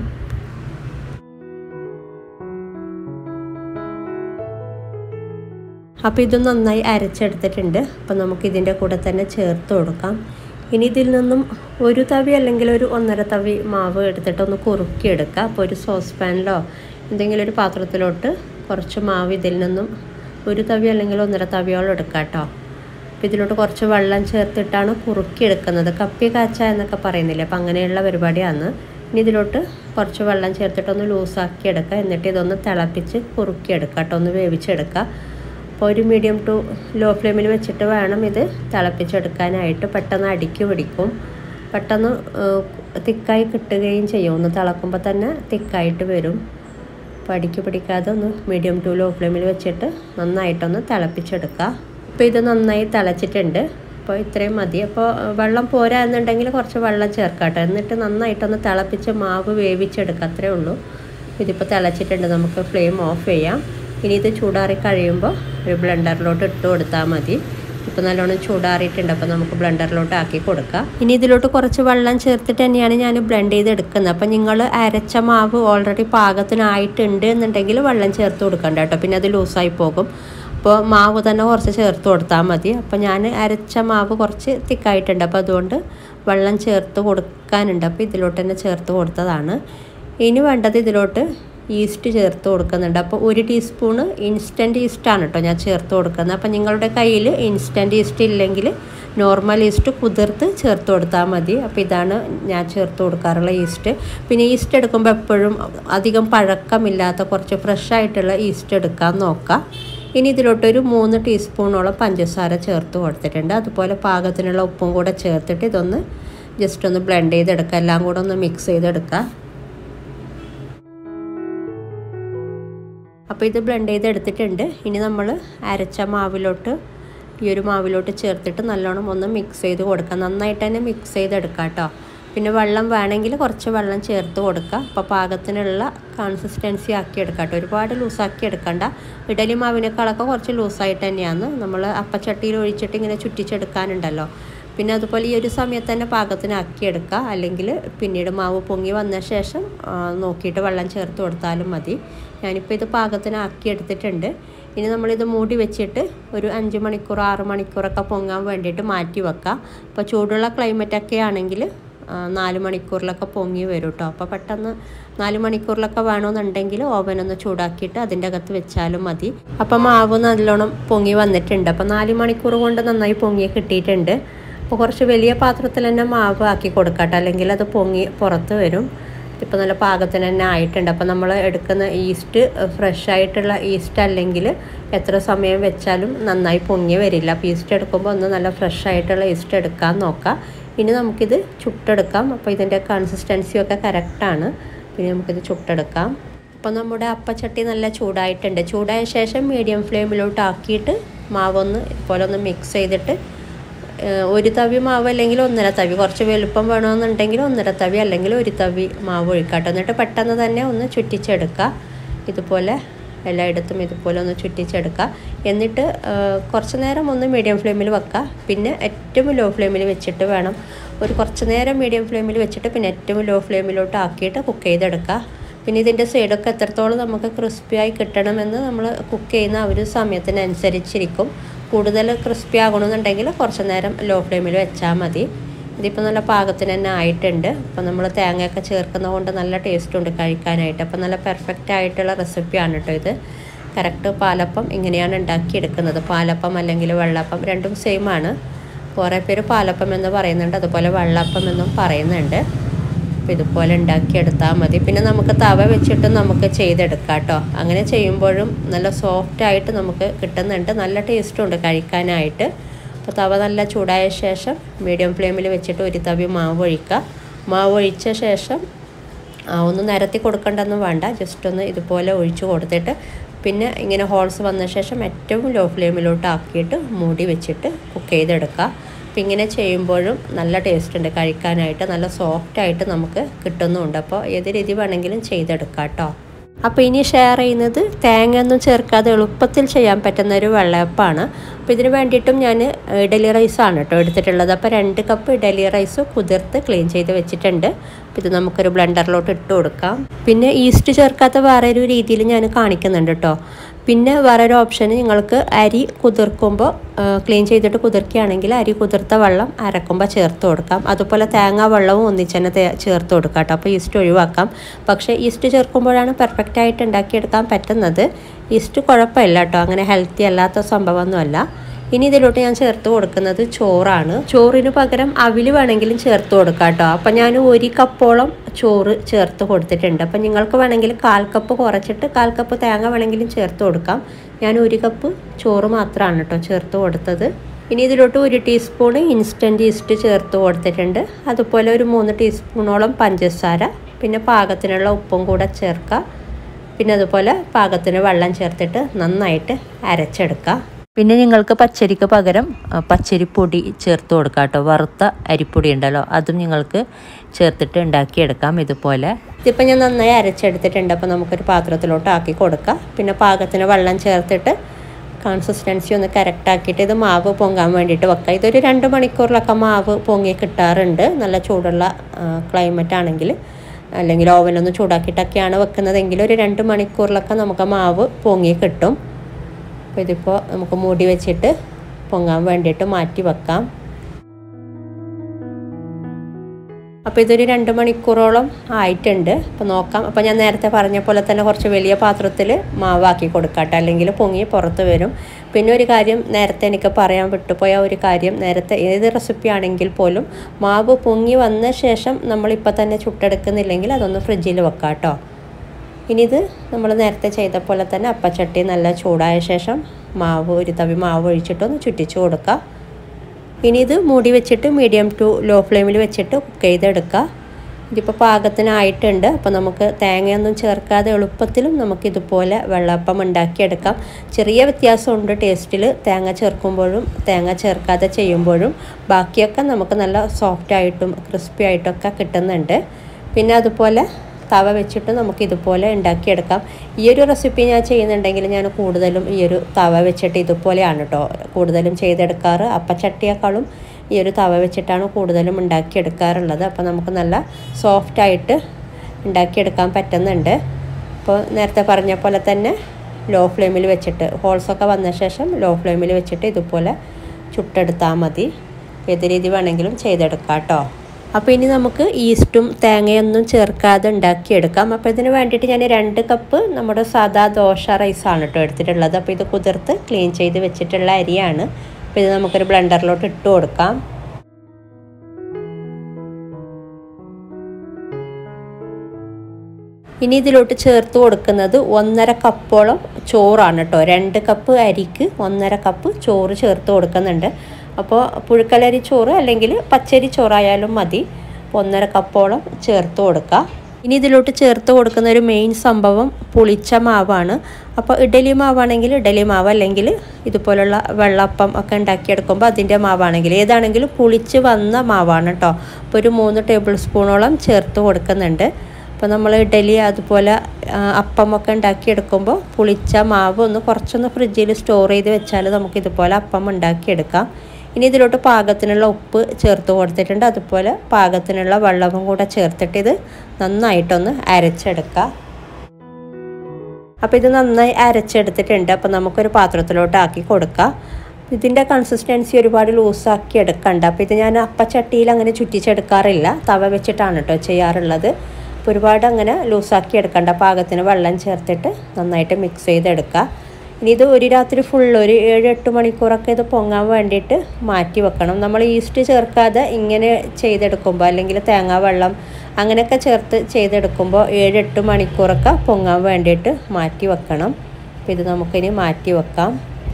അപ്പോൾ ഇത് നന്നായി അരച്ചെടുത്തിട്ടുണ്ട് അപ്പോൾ നമുക്ക് ഇതിൻ്റെ കൂടെ തന്നെ ചേർത്ത് കൊടുക്കാം ഇനി ഇതിൽ നിന്നും ഒരു തവി അല്ലെങ്കിൽ ഒരു ഒന്നര തവി മാവ് എടുത്തിട്ട് ഒന്ന് കുറുക്കിയെടുക്കുക അപ്പോൾ ഒരു സോസ് പാനിലോ എന്തെങ്കിലും ഒരു പാത്രത്തിലോട്ട് കുറച്ച് മാവ് ഇതിൽ നിന്നും ഒരു തവി അല്ലെങ്കിൽ ഒന്നര തവിയോളം എടുക്കുക കേട്ടോ അപ്പോൾ ഇതിലോട്ട് കുറച്ച് വെള്ളം ചേർത്തിട്ടാണ് കുറുക്കിയെടുക്കുന്നത് കപ്പി കാച്ച എന്നൊക്കെ പറയുന്നില്ലേ അപ്പോൾ അങ്ങനെയുള്ള പരിപാടിയാണ് ഇനി ഇതിലോട്ട് കുറച്ച് വെള്ളം ചേർത്തിട്ടൊന്ന് ലൂസാക്കി എടുക്കുക എന്നിട്ട് ഇതൊന്ന് തിളപ്പിച്ച് കുറുക്കിയെടുക്കുക കേട്ടോ ഒന്ന് വേവിച്ചെടുക്കുക അപ്പോൾ ഒരു മീഡിയം ടു ലോ ഫ്ലെയിമിൽ വെച്ചിട്ട് വേണം ഇത് തിളപ്പിച്ചെടുക്കാനായിട്ട് പെട്ടെന്ന് അടിക്ക് പിടിക്കും പെട്ടെന്ന് തിക്കായി കിട്ടുകയും ചെയ്യും ഒന്ന് തിളക്കുമ്പോൾ തന്നെ തിക്കായിട്ട് വരും അപ്പോൾ അടിക്ക് പിടിക്കാതെ ഒന്ന് മീഡിയം ടു ലോ ഫ്ലെയിമിൽ വെച്ചിട്ട് നന്നായിട്ടൊന്ന് തിളപ്പിച്ചെടുക്കുക അപ്പോൾ ഇത് നന്നായി തിളച്ചിട്ടുണ്ട് അപ്പോൾ ഇത്രയും മതി അപ്പോൾ വെള്ളം പോരാ എന്നുണ്ടെങ്കിൽ കുറച്ച് വെള്ളം ചേർക്കാട്ടോ എന്നിട്ട് നന്നായിട്ടൊന്ന് തിളപ്പിച്ച് മാവ് വേവിച്ചെടുക്കുക അത്രേ ഉള്ളൂ ഇതിപ്പോൾ തിളച്ചിട്ടുണ്ട് നമുക്ക് ഫ്ലെയിം ഓഫ് ചെയ്യാം ഇനി ഇത് ചൂടാറി കഴിയുമ്പോൾ ഒരു ബ്ലെൻഡറിലോട്ട് ഇട്ട് കൊടുത്താൽ മതി ഇപ്പോൾ നല്ലോണം ചൂടാറിയിട്ടുണ്ട് അപ്പോൾ നമുക്ക് ബ്ലെൻഡറിലോട്ട് ആക്കി കൊടുക്കാം ഇനി ഇതിലോട്ട് കുറച്ച് വെള്ളം ചേർത്തിട്ട് തന്നെയാണ് ഞാൻ ബ്ലെൻഡ് ചെയ്തെടുക്കുന്നത് അപ്പോൾ നിങ്ങൾ അരച്ച മാവ് ഓൾറെഡി പാകത്തിനായിട്ടുണ്ട് എന്നുണ്ടെങ്കിൽ വെള്ളം ചേർത്ത് കൊടുക്കണ്ട കേട്ടോ പിന്നെ അത് ലൂസായി പോകും അപ്പോൾ മാവ് തന്നെ കുറച്ച് ചേർത്ത് കൊടുത്താൽ മതി അപ്പോൾ ഞാൻ അരച്ച മാവ് കുറച്ച് തിക്കായിട്ടുണ്ട് അപ്പോൾ അതുകൊണ്ട് വെള്ളം ചേർത്ത് കൊടുക്കാനുണ്ട് അപ്പോൾ ഇതിലോട്ട് തന്നെ ചേർത്ത് കൊടുത്തതാണ് ഇനി വേണ്ടത് ഇതിലോട്ട് ഈസ്റ്റ് ചേർത്ത് കൊടുക്കുന്നുണ്ട് അപ്പോൾ ഒരു ടീസ്പൂണ് ഇൻസ്റ്റൻറ്റ് ഈസ്റ്റാണ് കേട്ടോ ഞാൻ ചേർത്ത് കൊടുക്കുന്നത് അപ്പോൾ നിങ്ങളുടെ കയ്യിൽ ഇൻസ്റ്റൻറ്റ് ഈസ്റ്റ് ഇല്ലെങ്കിൽ നോർമൽ ഈസ്റ്റ് കുതിർത്ത് ചേർത്ത് കൊടുത്താൽ മതി അപ്പോൾ ഇതാണ് ഞാൻ ചേർത്ത് കൊടുക്കാറുള്ള ഈസ്റ്റ് പിന്നെ ഈസ്റ്റ് എടുക്കുമ്പോൾ എപ്പോഴും അധികം പഴക്കമില്ലാത്ത കുറച്ച് ഫ്രഷ് ആയിട്ടുള്ള ഈസ്റ്റ് എടുക്കാൻ നോക്കാം ഇനി ഇതിലോട്ടൊരു മൂന്ന് ടീസ്പൂണോളം പഞ്ചസാര ചേർത്ത് കൊടുത്തിട്ടുണ്ട് അതുപോലെ പാകത്തിനുള്ള ഉപ്പും കൂടെ ചേർത്തിട്ട് ഇതൊന്ന് ജസ്റ്റ് ഒന്ന് ബ്ലെൻഡ് ചെയ്തെടുക്കുക എല്ലാം കൂടെ ഒന്ന് മിക്സ് ചെയ്തെടുക്കുക അപ്പോൾ ഇത് ബ്ലെൻഡ് ചെയ്തെടുത്തിട്ടുണ്ട് ഇനി നമ്മൾ അരച്ച മാവിലോട്ട് ഈ ഒരു മാവിലോട്ട് ചേർത്തിട്ട് നല്ലോണം ഒന്ന് മിക്സ് ചെയ്ത് കൊടുക്കുക നന്നായിട്ട് തന്നെ മിക്സ് ചെയ്തെടുക്കുക കേട്ടോ പിന്നെ വെള്ളം വേണമെങ്കിൽ കുറച്ച് വെള്ളം ചേർത്ത് കൊടുക്കുക അപ്പോൾ പാകത്തിനുള്ള കൺസിസ്റ്റൻസി ആക്കി എടുക്കുക കേട്ടോ ഒരുപാട് ലൂസാക്കി എടുക്കണ്ട ഇഡലി മാവിനേക്കാളൊക്കെ കുറച്ച് ലൂസായിട്ട് തന്നെയാണ് നമ്മൾ അപ്പച്ചട്ടിയിൽ ഒഴിച്ചിട്ട് ഇങ്ങനെ ചുറ്റിച്ചെടുക്കാനുണ്ടല്ലോ പിന്നെ അതുപോലെ ഈ ഒരു സമയത്ത് തന്നെ പാകത്തിനാക്കി എടുക്കുക അല്ലെങ്കിൽ പിന്നീട് മാവ് പൊങ്ങി വന്ന ശേഷം നോക്കിയിട്ട് വെള്ളം ചേർത്ത് കൊടുത്താലും മതി ഞാനിപ്പോൾ ഇത് പാകത്തിനാക്കി എടുത്തിട്ടുണ്ട് ഇനി നമ്മളിത് മൂടി വെച്ചിട്ട് ഒരു അഞ്ച് മണിക്കൂർ ആറ് മണിക്കൂറൊക്കെ പൊങ്ങാൻ വേണ്ടിയിട്ട് മാറ്റി വെക്കുക അപ്പോൾ ചൂടുള്ള ക്ലൈമറ്റൊക്കെ ആണെങ്കിൽ നാല് മണിക്കൂറിലൊക്കെ പൊങ്ങി വരും കേട്ടോ അപ്പോൾ പെട്ടെന്ന് നാല് മണിക്കൂറിലൊക്കെ വേണമെന്നുണ്ടെങ്കിൽ ഓവനൊന്ന് ചൂടാക്കിയിട്ട് അതിൻ്റെ അകത്ത് വെച്ചാലും മതി അപ്പോൾ മാവ് നല്ലോണം പൊങ്ങി വന്നിട്ടുണ്ട് അപ്പോൾ നാല് മണിക്കൂർ കൊണ്ട് നന്നായി പൊങ്ങി കിട്ടിയിട്ടുണ്ട് അപ്പോൾ കുറച്ച് വലിയ പാത്രത്തിൽ തന്നെ മാവ് ആക്കി കൊടുക്കട്ടെ അല്ലെങ്കിൽ അത് പൊങ്ങി പുറത്ത് വരും ഇപ്പോൾ നല്ല പാകത്തിന് തന്നെ ആയിട്ടുണ്ട് അപ്പോൾ നമ്മൾ എടുക്കുന്ന ഈസ്റ്റ് ഫ്രഷ് ആയിട്ടുള്ള ഈസ്റ്റ് അല്ലെങ്കിൽ എത്ര സമയം വെച്ചാലും നന്നായി പൊങ്ങി വരില്ല അപ്പോൾ ഈസ്റ്റ് എടുക്കുമ്പോൾ ഒന്ന് നല്ല ഫ്രഷ് ആയിട്ടുള്ള ഈസ്റ്റ് എടുക്കാൻ നോക്കാം ഇനി നമുക്കിത് ചുട്ടെടുക്കാം അപ്പോൾ ഇതിൻ്റെ കൺസിസ്റ്റൻസിയൊക്കെ കറക്റ്റാണ് പിന്നെ നമുക്കിത് ചുട്ടെടുക്കാം അപ്പോൾ നമ്മുടെ അപ്പച്ചട്ടി നല്ല ചൂടായിട്ടുണ്ട് ചൂടായ ശേഷം മീഡിയം ഫ്ലെയിമിലോട്ട് ആക്കിയിട്ട് മാവൊന്ന് ഇതുപോലെ ഒന്ന് മിക്സ് ചെയ്തിട്ട് ഒരു തവി മാവ് അല്ലെങ്കിൽ ഒന്നര തവി കുറച്ച് വലുപ്പം വേണമെന്നുണ്ടെങ്കിൽ ഒന്നര തവി അല്ലെങ്കിൽ ഒരു തവി മാവ് ഒഴിക്കാട്ടോ എന്നിട്ട് പെട്ടെന്ന് തന്നെ ഒന്ന് ചുറ്റിച്ചെടുക്കുക ഇതുപോലെ എല്ലായിടത്തും ഇതുപോലെ ഒന്ന് ചുറ്റിച്ചെടുക്കുക എന്നിട്ട് കുറച്ച് നേരം ഒന്ന് മീഡിയം ഫ്ലെയിമിൽ വെക്കുക പിന്നെ ഏറ്റവും ലോ ഫ്ലെയിമിൽ വെച്ചിട്ട് വേണം ഒരു കുറച്ച് നേരം മീഡിയം ഫ്ലെയിമിൽ വെച്ചിട്ട് പിന്നെ ഏറ്റവും ലോ ഫ്ലെയിമിലോട്ട് ആക്കിയിട്ട് കുക്ക് ചെയ്തെടുക്കുക പിന്നെ ഇതിൻ്റെ സൈഡൊക്കെ എത്രത്തോളം നമുക്ക് ക്രിസ്പിയായി കിട്ടണമെന്ന് നമ്മൾ കുക്ക് ചെയ്യുന്ന ആ ഒരു സമയത്തിനനുസരിച്ചിരിക്കും കൂടുതൽ ക്രിസ്പി ആകണമെന്നുണ്ടെങ്കിൽ കുറച്ച് നേരം ലോ ഫ്ലെയിമിൽ വെച്ചാൽ മതി ഇതിപ്പോൾ നല്ല പാകത്തിന് തന്നെ ആയിട്ടുണ്ട് അപ്പോൾ നമ്മൾ തേങ്ങയൊക്കെ ചേർക്കുന്നത് കൊണ്ട് നല്ല ടേസ്റ്റ് ഉണ്ട് കഴിക്കാനായിട്ട് അപ്പോൾ നല്ല പെർഫെക്റ്റ് ആയിട്ടുള്ള റെസിപ്പിയാണ് കേട്ടോ ഇത് കറക്റ്റ് പാലപ്പം ഇങ്ങനെയാണ് ഉണ്ടാക്കിയെടുക്കുന്നത് പാലപ്പം അല്ലെങ്കിൽ വെള്ളപ്പം രണ്ടും സെയിം ആണ് കുറേ പേര് പാലപ്പം എന്ന് പറയുന്നുണ്ട് അതുപോലെ വെള്ളപ്പം എന്നും പറയുന്നുണ്ട് അപ്പോൾ ഇതുപോലെ ഉണ്ടാക്കിയെടുത്താൽ മതി പിന്നെ നമുക്ക് തവ വെച്ചിട്ട് നമുക്ക് ചെയ്തെടുക്കാം കേട്ടോ അങ്ങനെ ചെയ്യുമ്പോഴും നല്ല സോഫ്റ്റ് ആയിട്ട് നമുക്ക് കിട്ടുന്നുണ്ട് നല്ല ടേസ്റ്റും ഉണ്ട് കഴിക്കാനായിട്ട് അപ്പോൾ തവ നല്ല ചൂടായ ശേഷം മീഡിയം ഫ്ലെയിമിൽ വെച്ചിട്ട് ഒരു തവി മാവ് ഒഴിക്കുക മാവ് ഒഴിച്ച ശേഷം ഒന്ന് നിരത്തി കൊടുക്കേണ്ടതൊന്നും വേണ്ട ജസ്റ്റ് ഒന്ന് ഇതുപോലെ ഒഴിച്ചു കൊടുത്തിട്ട് പിന്നെ ഇങ്ങനെ ഹോൾസ് വന്ന ശേഷം ഏറ്റവും ലോ ഫ്ലെയിമിലോട്ട് ആക്കിയിട്ട് മൂടി വെച്ചിട്ട് കുക്ക് ചെയ്തെടുക്കുക അപ്പോൾ ഇങ്ങനെ ചെയ്യുമ്പോഴും നല്ല ടേസ്റ്റ് ഉണ്ട് കഴിക്കാനായിട്ട് നല്ല സോഫ്റ്റായിട്ട് നമുക്ക് കിട്ടുന്നുണ്ട് അപ്പോൾ ഏത് രീതി വേണമെങ്കിലും ചെയ്തെടുക്കാം കേട്ടോ അപ്പോൾ ഇനി ഷെയർ ചെയ്യുന്നത് തേങ്ങയൊന്നും ചേർക്കാതെ എളുപ്പത്തിൽ ചെയ്യാൻ പറ്റുന്ന ഒരു വെള്ളയപ്പമാണ് അപ്പോൾ ഇതിന് വേണ്ടിയിട്ടും ഞാൻ ഇഡലി റൈസാണ് കേട്ടോ എടുത്തിട്ടുള്ളത് അപ്പോൾ രണ്ട് കപ്പ് ഇഡലി റൈസ് കുതിർത്ത് ക്ലീൻ ചെയ്ത് വെച്ചിട്ടുണ്ട് അപ്പോൾ ഇത് നമുക്കൊരു ബ്ലെൻഡറിലോട്ട് ഇട്ട് കൊടുക്കാം പിന്നെ ഈസ്റ്റ് ചേർക്കാത്ത വേറെ ഒരു രീതിയിൽ ഞാൻ കാണിക്കുന്നുണ്ട് കേട്ടോ പിന്നെ വേറൊരു ഓപ്ഷൻ നിങ്ങൾക്ക് അരി കുതിർക്കുമ്പോൾ ക്ലീൻ ചെയ്തിട്ട് കുതിർക്കുകയാണെങ്കിൽ അരി കുതിർത്ത വെള്ളം അരക്കുമ്പോൾ ചേർത്ത് കൊടുക്കാം അതുപോലെ തേങ്ങാ വെള്ളവും ഒന്നിച്ച് തന്നെ ചേർത്ത് കൊടുക്കാം കേട്ടോ അപ്പോൾ ഈസ്റ്റ് ഒഴിവാക്കാം പക്ഷേ ഈസ്റ്റ് ചേർക്കുമ്പോഴാണ് പെർഫെക്റ്റ് ആയിട്ട് ഉണ്ടാക്കിയെടുക്കാൻ പറ്റുന്നത് ഈസ്റ്റ് കുഴപ്പമില്ല കേട്ടോ അങ്ങനെ ഹെൽത്തി അല്ലാത്ത സംഭവമൊന്നുമല്ല ഇനി ഇതിലോട്ട് ഞാൻ ചേർത്ത് കൊടുക്കുന്നത് ചോറാണ് ചോറിന് പകരം അവിൽ വേണമെങ്കിലും ചേർത്ത് കൊടുക്കാം കേട്ടോ അപ്പം ഞാൻ ഒരു കപ്പോളം ചോറ് ചേർത്ത് കൊടുത്തിട്ടുണ്ട് അപ്പം നിങ്ങൾക്ക് വേണമെങ്കിൽ കാൽ കപ്പ് കുറച്ചിട്ട് കാൽ കപ്പ് തേങ്ങ വേണമെങ്കിലും ചേർത്ത് കൊടുക്കാം ഞാൻ ഒരു കപ്പ് ചോറ് മാത്രമാണ് കേട്ടോ ചേർത്ത് കൊടുത്തത് ഇനി ഇതിലോട്ട് ഒരു ടീസ്പൂൺ ഇൻസ്റ്റൻറ്റ് ഈസ്റ്റ് ചേർത്ത് കൊടുത്തിട്ടുണ്ട് അതുപോലെ ഒരു മൂന്ന് ടീസ്പൂണോളം പഞ്ചസാര പിന്നെ പാകത്തിനുള്ള ഉപ്പും കൂടെ ചേർക്കുക പിന്നെ അതുപോലെ പാകത്തിന് വെള്ളം ചേർത്തിട്ട് നന്നായിട്ട് അരച്ചെടുക്കുക പിന്നെ നിങ്ങൾക്ക് പച്ചരിക്ക് പകരം പച്ചരിപ്പൊടി ചേർത്ത് കൊടുക്കാം കേട്ടോ വറുത്ത അരിപ്പൊടി ഉണ്ടല്ലോ അതും നിങ്ങൾക്ക് ചേർത്തിട്ട് ഉണ്ടാക്കിയെടുക്കാം ഇതുപോലെ ഇതിപ്പോൾ ഞാൻ നന്നായി അരച്ചെടുത്തിട്ടുണ്ട് അപ്പോൾ നമുക്കൊരു പാത്രത്തിലോട്ട് ആക്കി കൊടുക്കാം പിന്നെ പാകത്തിന് വെള്ളം ചേർത്തിട്ട് കൺസിസ്റ്റൻസി ഒന്ന് കറക്റ്റ് ആക്കിയിട്ട് ഇത് മാവ് പൊങ്ങാൻ വേണ്ടിയിട്ട് വെക്കാം ഇതൊരു രണ്ട് മണിക്കൂറിലൊക്കെ മാവ് പൊങ്ങി കിട്ടാറുണ്ട് നല്ല ചൂടുള്ള ക്ലൈമറ്റ് ആണെങ്കിൽ അല്ലെങ്കിൽ ഓവനൊന്ന് ചൂടാക്കിയിട്ടൊക്കെയാണ് വെക്കുന്നതെങ്കിൽ ഒരു രണ്ട് മണിക്കൂറിലൊക്കെ നമുക്ക് മാവ് പൊങ്ങി കിട്ടും അപ്പോൾ ഇതിപ്പോൾ നമുക്ക് മൂടി വെച്ചിട്ട് പൊങ്ങാൻ വേണ്ടിയിട്ട് മാറ്റി വെക്കാം അപ്പോൾ ഇതൊരു രണ്ട് മണിക്കൂറോളം ആയിട്ടുണ്ട് അപ്പോൾ നോക്കാം അപ്പോൾ ഞാൻ നേരത്തെ പറഞ്ഞ പോലെ തന്നെ കുറച്ച് വലിയ പാത്രത്തിൽ മാവാക്കി കൊടുക്കാട്ടെ അല്ലെങ്കിൽ പൊങ്ങി പുറത്ത് വരും പിന്നെ ഒരു കാര്യം നേരത്തെ എനിക്ക് പറയാൻ വിട്ടുപോയ ഒരു കാര്യം നേരത്തെ ഏത് റെസിപ്പി ആണെങ്കിൽ പോലും മാവ് പൊങ്ങി വന്ന ശേഷം നമ്മളിപ്പോൾ തന്നെ ചുട്ടെടുക്കുന്നില്ലെങ്കിൽ അതൊന്ന് ഫ്രിഡ്ജിൽ വെക്കാം കേട്ടോ ഇനി ഇത് നമ്മൾ നേരത്തെ ചെയ്ത പോലെ തന്നെ അപ്പച്ചട്ടി നല്ല ചൂടായ ശേഷം മാവ് ഒരു തവി മാവ് ഒഴിച്ചിട്ടൊന്ന് ചുറ്റിച്ച് കൊടുക്കുക ഇനി ഇത് മൂടി വെച്ചിട്ട് മീഡിയം ടു ലോ ഫ്ലെയിമിൽ വെച്ചിട്ട് കുക്ക് ചെയ്തെടുക്കുക ഇതിപ്പോൾ പാകത്തിനായിട്ടുണ്ട് അപ്പോൾ നമുക്ക് തേങ്ങയൊന്നും ചേർക്കാതെ എളുപ്പത്തിലും നമുക്കിതുപോലെ വെള്ളപ്പം ഉണ്ടാക്കിയെടുക്കാം ചെറിയ വ്യത്യാസമുണ്ട് ടേസ്റ്റിൽ തേങ്ങ ചേർക്കുമ്പോഴും തേങ്ങ ചേർക്കാതെ ചെയ്യുമ്പോഴും ബാക്കിയൊക്കെ നമുക്ക് നല്ല സോഫ്റ്റ് ആയിട്ടും ക്രിസ്പി ആയിട്ടൊക്കെ കിട്ടുന്നുണ്ട് പിന്നെ അതുപോലെ തവ വെച്ചിട്ട് നമുക്ക് ഇതുപോലെ ഉണ്ടാക്കിയെടുക്കാം ഈ ഒരു റെസിപ്പി ഞാൻ ചെയ്യുന്നുണ്ടെങ്കിൽ ഞാൻ കൂടുതലും ഈ ഒരു തവ വെച്ചിട്ട് ഇതുപോലെയാണ് കേട്ടോ കൂടുതലും ചെയ്തെടുക്കാറ് അപ്പച്ചട്ടിയേക്കാളും ഈ ഒരു തവ വെച്ചിട്ടാണ് കൂടുതലും ഉണ്ടാക്കിയെടുക്കാറുള്ളത് അപ്പോൾ നമുക്ക് നല്ല സോഫ്റ്റായിട്ട് ഉണ്ടാക്കിയെടുക്കാൻ പറ്റുന്നുണ്ട് അപ്പോൾ നേരത്തെ പറഞ്ഞ പോലെ തന്നെ ലോ ഫ്ലെയിമിൽ വെച്ചിട്ട് ഹോൾസൊക്കെ വന്ന ശേഷം ലോ ഫ്ലെയിമിൽ വെച്ചിട്ട് ഇതുപോലെ ചുട്ടെടുത്താൽ മതി ഏത് രീതി വേണമെങ്കിലും ചെയ്തെടുക്കാം കേട്ടോ അപ്പോൾ ഇനി നമുക്ക് ഈസ്റ്റും തേങ്ങയൊന്നും ചേർക്കാതെ ഉണ്ടാക്കിയെടുക്കാം അപ്പോൾ ഇതിന് വേണ്ടിയിട്ട് ഞാൻ രണ്ട് കപ്പ് നമ്മുടെ സാദാ ദോശ റൈസാണ് കേട്ടോ എടുത്തിട്ടുള്ളത് അപ്പോൾ ഇത് കുതിർത്ത് ക്ലീൻ ചെയ്ത് വെച്ചിട്ടുള്ള അരിയാണ് അപ്പോൾ ഇത് നമുക്കൊരു ബ്ലെൻഡറിലോട്ട് ഇട്ട് കൊടുക്കാം ഇനി ഇതിലോട്ട് ചേർത്ത് കൊടുക്കുന്നത് ഒന്നര കപ്പോളം ചോറാണ് കേട്ടോ രണ്ട് കപ്പ് അരിക്ക് ഒന്നര കപ്പ് ചോറ് ചേർത്ത് കൊടുക്കുന്നുണ്ട് അപ്പോൾ പുഴുക്കലരി ചോറ് അല്ലെങ്കിൽ പച്ചരി ചോറായാലും മതി ഒന്നര കപ്പോളം ചേർത്ത് കൊടുക്കുക ഇനി ഇതിലോട്ട് ചേർത്ത് കൊടുക്കുന്ന ഒരു മെയിൻ സംഭവം പുളിച്ച മാവാണ് അപ്പോൾ ഇഡലി മാവാണെങ്കിൽ ഇഡലി മാവ് അല്ലെങ്കിൽ ഇതുപോലുള്ള വെള്ളപ്പം ഒക്കെ ഉണ്ടാക്കിയെടുക്കുമ്പോൾ അതിൻ്റെ മാവാണെങ്കിൽ ഏതാണെങ്കിലും പുളിച്ച് വന്ന മാവാണ് കേട്ടോ അപ്പോൾ ഒരു മൂന്ന് ടേബിൾ സ്പൂണോളം ചേർത്ത് കൊടുക്കുന്നുണ്ട് അപ്പോൾ നമ്മൾ ഇഡലി അതുപോലെ അപ്പമൊക്കെ ഉണ്ടാക്കിയെടുക്കുമ്പോൾ പുളിച്ച മാവ് ഒന്ന് കുറച്ചൊന്ന് ഫ്രിഡ്ജിൽ സ്റ്റോർ ചെയ്ത് വെച്ചാൽ നമുക്ക് ഇതുപോലെ അപ്പം ഉണ്ടാക്കിയെടുക്കാം ഇനി ഇതിലോട്ട് പാകത്തിനുള്ള ഉപ്പ് ചേർത്ത് കൊടുത്തിട്ടുണ്ട് അതുപോലെ പാകത്തിനുള്ള വെള്ളവും കൂടെ ചേർത്തിട്ട് ഇത് നന്നായിട്ടൊന്ന് അരച്ചെടുക്കുക അപ്പോൾ ഇത് നന്നായി അരച്ചെടുത്തിട്ടുണ്ട് അപ്പോൾ നമുക്കൊരു പാത്രത്തിലോട്ട് ആക്കി കൊടുക്കാം ഇതിൻ്റെ കൺസിസ്റ്റൻസി ഒരുപാട് ലൂസാക്കി എടുക്കണ്ട അപ്പോൾ ഇത് ഞാൻ അപ്പച്ചട്ടിയിൽ അങ്ങനെ ചുറ്റിച്ചെടുക്കാറില്ല തവ വെച്ചിട്ടാണ് കേട്ടോ ചെയ്യാറുള്ളത് അപ്പോൾ ഒരുപാട് അങ്ങനെ ലൂസാക്കി എടുക്കണ്ട പാകത്തിന് വെള്ളം ചേർത്തിട്ട് നന്നായിട്ട് മിക്സ് ചെയ്തെടുക്കുക ഇനി ഇത് ഒരു രാത്രി ഫുൾ ഒരു ഏഴ് എട്ട് മണിക്കൂറൊക്കെ ഇത് പൊങ്ങാൻ വേണ്ടിയിട്ട് മാറ്റി വെക്കണം നമ്മൾ ഈസ്റ്റ് ചേർക്കാതെ ഇങ്ങനെ ചെയ്തെടുക്കുമ്പോൾ അല്ലെങ്കിൽ തേങ്ങാ വെള്ളം അങ്ങനെയൊക്കെ ചേർത്ത് ചെയ്തെടുക്കുമ്പോൾ ഏഴ് എട്ട് മണിക്കൂറൊക്കെ പൊങ്ങാൻ വേണ്ടിയിട്ട് മാറ്റി വെക്കണം അപ്പോൾ ഇത് നമുക്കിനി മാറ്റി വെക്കാം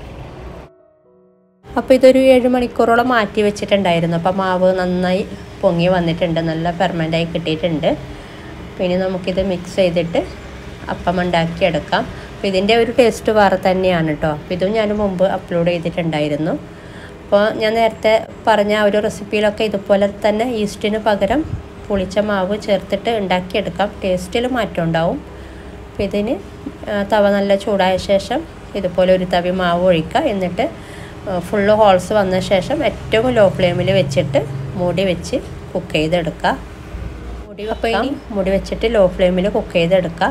അപ്പോൾ ഇതൊരു ഏഴ് മണിക്കൂറോളം മാറ്റി വെച്ചിട്ടുണ്ടായിരുന്നു അപ്പോൾ മാവ് നന്നായി പൊങ്ങി വന്നിട്ടുണ്ട് നല്ല പെർമനൻ്റായി കിട്ടിയിട്ടുണ്ട് പിന്നെ നമുക്കിത് മിക്സ് ചെയ്തിട്ട് അപ്പം ഉണ്ടാക്കിയെടുക്കാം അപ്പോൾ ഇതിൻ്റെ ഒരു ടേസ്റ്റ് വേറെ തന്നെയാണ് കേട്ടോ അപ്പോൾ ഇതും ഞാൻ മുമ്പ് അപ്ലോഡ് ചെയ്തിട്ടുണ്ടായിരുന്നു അപ്പോൾ ഞാൻ നേരത്തെ പറഞ്ഞ ആ ഒരു റെസിപ്പിയിലൊക്കെ ഇതുപോലെ തന്നെ ഈസ്റ്റിന് പകരം പുളിച്ച മാവ് ചേർത്തിട്ട് ഉണ്ടാക്കിയെടുക്കാം ടേസ്റ്റിൽ മാറ്റം ഉണ്ടാവും അപ്പോൾ ഇതിന് തവ നല്ല ചൂടായ ശേഷം ഇതുപോലെ ഒരു തവി മാവ് ഒഴിക്കുക എന്നിട്ട് ഫുള്ള് ഹോൾസ് വന്ന ശേഷം ഏറ്റവും ലോ ഫ്ലെയിമിൽ വെച്ചിട്ട് മൂടി വെച്ച് കുക്ക് ചെയ്തെടുക്കുക മൂടി വെക്കാം മൂടി വെച്ചിട്ട് ലോ ഫ്ലെയിമിൽ കുക്ക് ചെയ്തെടുക്കുക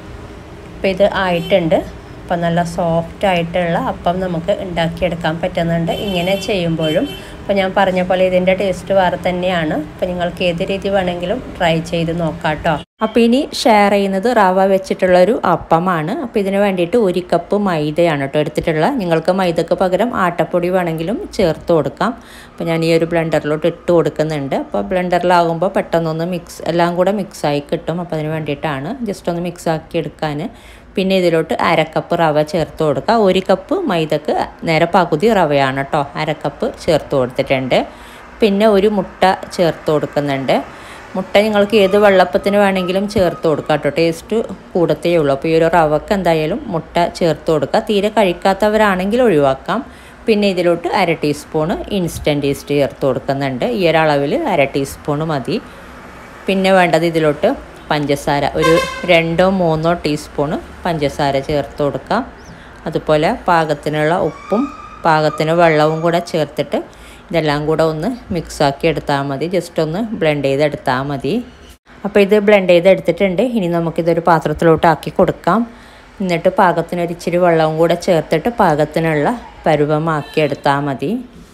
അപ്പോൾ ഇത് ആയിട്ടുണ്ട് അപ്പം നല്ല സോഫ്റ്റ് ആയിട്ടുള്ള അപ്പം നമുക്ക് ഉണ്ടാക്കിയെടുക്കാൻ പറ്റുന്നുണ്ട് ഇങ്ങനെ ചെയ്യുമ്പോഴും അപ്പോൾ ഞാൻ പറഞ്ഞ പോലെ ഇതിൻ്റെ ടേസ്റ്റ് വേറെ തന്നെയാണ് അപ്പോൾ നിങ്ങൾക്ക് ഏത് രീതി വേണമെങ്കിലും ട്രൈ ചെയ്ത് നോക്കാം കേട്ടോ അപ്പോൾ ഇനി ഷെയർ ചെയ്യുന്നത് റവ വെച്ചിട്ടുള്ളൊരു അപ്പമാണ് അപ്പോൾ ഇതിന് വേണ്ടിയിട്ട് ഒരു കപ്പ് മൈദയാണ് കേട്ടോ എടുത്തിട്ടുള്ളത് നിങ്ങൾക്ക് മൈദക്ക് പകരം ആട്ടപ്പൊടി വേണമെങ്കിലും ചേർത്ത് കൊടുക്കാം അപ്പോൾ ഞാൻ ഈ ഒരു ബ്ലെൻഡറിലോട്ട് ഇട്ട് കൊടുക്കുന്നുണ്ട് അപ്പോൾ ബ്ലെൻഡറിലാകുമ്പോൾ പെട്ടെന്നൊന്ന് മിക്സ് എല്ലാം കൂടെ മിക്സായി കിട്ടും അപ്പോൾ അതിന് വേണ്ടിയിട്ടാണ് ജസ്റ്റ് ഒന്ന് മിക്സ് ആക്കി എടുക്കാൻ പിന്നെ ഇതിലോട്ട് അരക്കപ്പ് റവ ചേർത്ത് കൊടുക്കുക ഒരു കപ്പ് മൈദക്ക് നേരെ പകുതി റവയാണ് കേട്ടോ അരക്കപ്പ് ചേർത്ത് കൊടുത്തിട്ടുണ്ട് പിന്നെ ഒരു മുട്ട ചേർത്ത് കൊടുക്കുന്നുണ്ട് മുട്ട നിങ്ങൾക്ക് ഏത് വെള്ളപ്പത്തിന് വേണമെങ്കിലും ചേർത്ത് കൊടുക്കുക കേട്ടോ ടേസ്റ്റ് കൂടത്തേ ഉള്ളൂ അപ്പോൾ ഈ ഒരു റവക്ക് എന്തായാലും മുട്ട ചേർത്ത് കൊടുക്കുക തീരെ കഴിക്കാത്തവരാണെങ്കിൽ ഒഴിവാക്കാം പിന്നെ ഇതിലോട്ട് അര ടീസ്പൂണ് ഇൻസ്റ്റൻറ്റ് ഈസ്റ്റ് ചേർത്ത് കൊടുക്കുന്നുണ്ട് ഈ ഒരളവിൽ അര ടീസ്പൂണ് മതി പിന്നെ വേണ്ടത് ഇതിലോട്ട് പഞ്ചസാര ഒരു രണ്ടോ മൂന്നോ ടീസ്പൂണ് പഞ്ചസാര ചേർത്ത് കൊടുക്കാം അതുപോലെ പാകത്തിനുള്ള ഉപ്പും പാകത്തിന് വെള്ളവും കൂടെ ചേർത്തിട്ട് ഇതെല്ലാം കൂടെ ഒന്ന് മിക്സാക്കി എടുത്താൽ മതി ജസ്റ്റ് ഒന്ന് ബ്ലെൻഡ് ചെയ്തെടുത്താൽ മതി അപ്പോൾ ഇത് ബ്ലെൻഡ് ചെയ്തെടുത്തിട്ടുണ്ട് ഇനി നമുക്കിതൊരു പാത്രത്തിലോട്ട് ആക്കി കൊടുക്കാം എന്നിട്ട് പാകത്തിന് ഒരു ഇച്ചിരി വെള്ളവും കൂടെ ചേർത്തിട്ട് പാകത്തിനുള്ള പരുവമാക്കി എടുത്താൽ മതി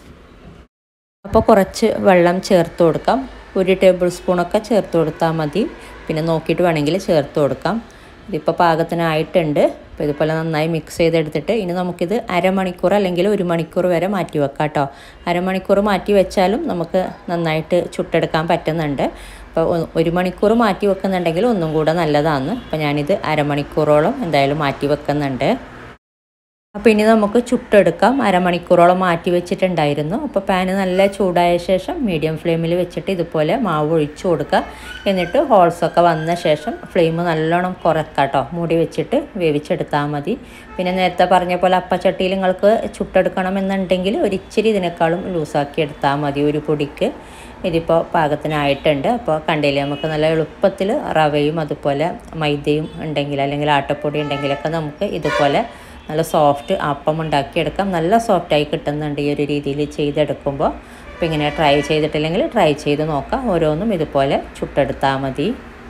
അപ്പോൾ കുറച്ച് വെള്ളം ചേർത്ത് കൊടുക്കാം ഒരു ടേബിൾ സ്പൂണൊക്കെ ചേർത്ത് കൊടുത്താൽ മതി പിന്നെ നോക്കിയിട്ട് വേണമെങ്കിൽ ചേർത്ത് കൊടുക്കാം ഇതിപ്പോൾ പാകത്തിനായിട്ടുണ്ട് അപ്പോൾ ഇതുപോലെ നന്നായി മിക്സ് ചെയ്തെടുത്തിട്ട് ഇനി നമുക്കിത് അരമണിക്കൂർ അല്ലെങ്കിൽ ഒരു മണിക്കൂർ വരെ മാറ്റി വെക്കാം കേട്ടോ അരമണിക്കൂർ മാറ്റി വെച്ചാലും നമുക്ക് നന്നായിട്ട് ചുട്ടെടുക്കാൻ പറ്റുന്നുണ്ട് അപ്പോൾ ഒരു മണിക്കൂർ മാറ്റി വെക്കുന്നുണ്ടെങ്കിൽ ഒന്നും കൂടെ നല്ലതാണ് അപ്പോൾ ഞാനിത് അരമണിക്കൂറോളം എന്തായാലും മാറ്റി വെക്കുന്നുണ്ട് അപ്പോൾ ഇനി നമുക്ക് ചുട്ടെടുക്കാം അരമണിക്കൂറോളം മാറ്റി വെച്ചിട്ടുണ്ടായിരുന്നു അപ്പോൾ പാന് നല്ല ചൂടായ ശേഷം മീഡിയം ഫ്ലെയിമിൽ വെച്ചിട്ട് ഇതുപോലെ മാവ് ഒഴിച്ചു കൊടുക്കുക എന്നിട്ട് ഹോൾസൊക്കെ വന്ന ശേഷം ഫ്ലെയിം നല്ലോണം കുറക്കാം കേട്ടോ മൂടി വെച്ചിട്ട് വേവിച്ചെടുത്താൽ മതി പിന്നെ നേരത്തെ പറഞ്ഞ പോലെ അപ്പച്ചട്ടിയിൽ നിങ്ങൾക്ക് ചുട്ടെടുക്കണമെന്നുണ്ടെങ്കിൽ ഒരു ഇച്ചിരി ഇതിനേക്കാളും ലൂസാക്കി എടുത്താൽ മതി ഒരു പൊടിക്ക് ഇതിപ്പോൾ പാകത്തിനായിട്ടുണ്ട് അപ്പോൾ കണ്ടില്ലേ നമുക്ക് നല്ല എളുപ്പത്തിൽ റവയും അതുപോലെ മൈദയും ഉണ്ടെങ്കിൽ അല്ലെങ്കിൽ ആട്ടപ്പൊടി ഉണ്ടെങ്കിലൊക്കെ നമുക്ക് ഇതുപോലെ നല്ല സോഫ്റ്റ് അപ്പം ഉണ്ടാക്കിയെടുക്കാം നല്ല സോഫ്റ്റായി കിട്ടുന്നുണ്ട് ഈ ഒരു രീതിയിൽ ചെയ്തെടുക്കുമ്പോൾ അപ്പോൾ ഇങ്ങനെ ട്രൈ ചെയ്തിട്ടില്ലെങ്കിൽ ട്രൈ ചെയ്ത് നോക്കാം ഓരോന്നും ഇതുപോലെ ചുട്ടെടുത്താൽ മതി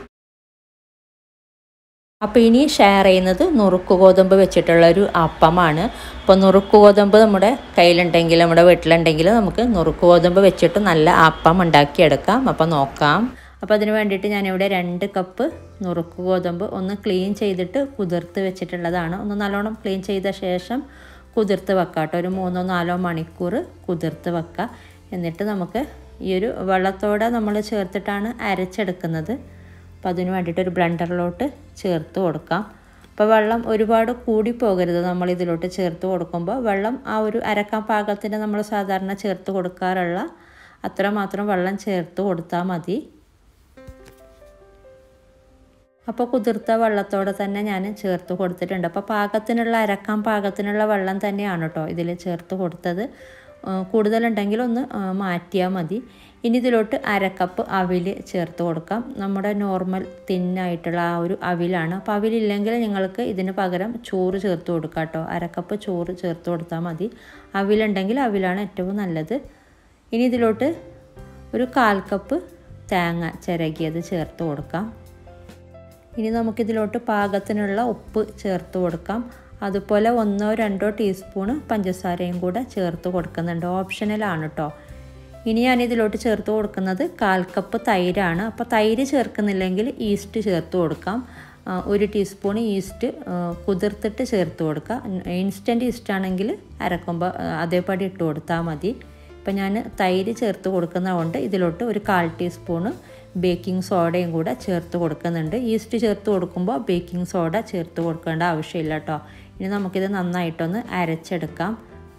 അപ്പോൾ ഇനി ഷെയർ ചെയ്യുന്നത് നുറുക്ക് ഗോതമ്പ് വെച്ചിട്ടുള്ള ഒരു അപ്പമാണ് അപ്പോൾ നുറുക്ക് ഗോതമ്പ് നമ്മുടെ കയ്യിലുണ്ടെങ്കിൽ നമ്മുടെ വീട്ടിലുണ്ടെങ്കിൽ നമുക്ക് നുറുക്ക് ഗോതമ്പ് വെച്ചിട്ട് നല്ല അപ്പം ഉണ്ടാക്കിയെടുക്കാം അപ്പോൾ നോക്കാം അപ്പോൾ അതിന് വേണ്ടിയിട്ട് ഞാനിവിടെ രണ്ട് കപ്പ് നുറുക്ക് ഗോതമ്പ് ഒന്ന് ക്ലീൻ ചെയ്തിട്ട് കുതിർത്ത് വെച്ചിട്ടുള്ളതാണ് ഒന്ന് നല്ലോണം ക്ലീൻ ചെയ്ത ശേഷം കുതിർത്ത് വെക്കാം കേട്ടോ ഒരു മൂന്നോ നാലോ മണിക്കൂർ കുതിർത്ത് വെക്കുക എന്നിട്ട് നമുക്ക് ഈ ഒരു വെള്ളത്തോടെ നമ്മൾ ചേർത്തിട്ടാണ് അരച്ചെടുക്കുന്നത് അപ്പോൾ അതിന് വേണ്ടിയിട്ട് ഒരു ബ്ലെൻഡറിലോട്ട് ചേർത്ത് കൊടുക്കാം അപ്പോൾ വെള്ളം ഒരുപാട് കൂടി പോകരുത് നമ്മൾ ഇതിലോട്ട് ചേർത്ത് കൊടുക്കുമ്പോൾ വെള്ളം ആ ഒരു അരക്കാൻ പാകത്തിന് നമ്മൾ സാധാരണ ചേർത്ത് കൊടുക്കാറുള്ള അത്രമാത്രം വെള്ളം ചേർത്ത് കൊടുത്താൽ മതി അപ്പോൾ കുതിർത്ത വെള്ളത്തോടെ തന്നെ ഞാൻ ചേർത്ത് കൊടുത്തിട്ടുണ്ട് അപ്പോൾ പാകത്തിനുള്ള അരക്കാൻ പാകത്തിനുള്ള വെള്ളം തന്നെയാണ് കേട്ടോ ഇതിൽ ചേർത്ത് കൊടുത്തത് കൂടുതലുണ്ടെങ്കിൽ ഒന്ന് മാറ്റിയാൽ മതി ഇനി ഇതിലോട്ട് അരക്കപ്പ് അവിൽ ചേർത്ത് കൊടുക്കാം നമ്മുടെ നോർമൽ തിന്നായിട്ടുള്ള ആ ഒരു അവിലാണ് അപ്പോൾ അവിലില്ലെങ്കിൽ നിങ്ങൾക്ക് ഇതിന് പകരം ചോറ് ചേർത്ത് കൊടുക്കാം കേട്ടോ അരക്കപ്പ് ചോറ് ചേർത്ത് കൊടുത്താൽ മതി അവിലുണ്ടെങ്കിൽ അവിലാണ് ഏറ്റവും നല്ലത് ഇനി ഇതിലോട്ട് ഒരു കാൽ കപ്പ് തേങ്ങ ചിരകിയത് ചേർത്ത് കൊടുക്കാം ഇനി നമുക്കിതിലോട്ട് പാകത്തിനുള്ള ഉപ്പ് ചേർത്ത് കൊടുക്കാം അതുപോലെ ഒന്നോ രണ്ടോ ടീസ്പൂണ് പഞ്ചസാരയും കൂടെ ചേർത്ത് കൊടുക്കുന്നുണ്ട് ഓപ്ഷണലാണ് കേട്ടോ ഇനി ഞാൻ ഇതിലോട്ട് ചേർത്ത് കൊടുക്കുന്നത് കാൽ കപ്പ് തൈരാണ് അപ്പോൾ തൈര് ചേർക്കുന്നില്ലെങ്കിൽ ഈസ്റ്റ് ചേർത്ത് കൊടുക്കാം ഒരു ടീസ്പൂൺ ഈസ്റ്റ് കുതിർത്തിട്ട് ചേർത്ത് കൊടുക്കുക ഇൻസ്റ്റൻറ്റ് ഈസ്റ്റ് ആണെങ്കിൽ അരക്കുമ്പോൾ അതേപടി ഇട്ട് കൊടുത്താൽ മതി ഇപ്പം ഞാൻ തൈര് ചേർത്ത് കൊടുക്കുന്നതുകൊണ്ട് ഇതിലോട്ട് ഒരു കാൽ ടീസ്പൂണ് ബേക്കിംഗ് സോഡയും കൂടെ ചേർത്ത് കൊടുക്കുന്നുണ്ട് ഈസ്റ്റ് ചേർത്ത് കൊടുക്കുമ്പോൾ ബേക്കിംഗ് സോഡ ചേർത്ത് കൊടുക്കേണ്ട ആവശ്യമില്ല കേട്ടോ ഇനി നമുക്കിത് നന്നായിട്ടൊന്ന് അരച്ചെടുക്കാം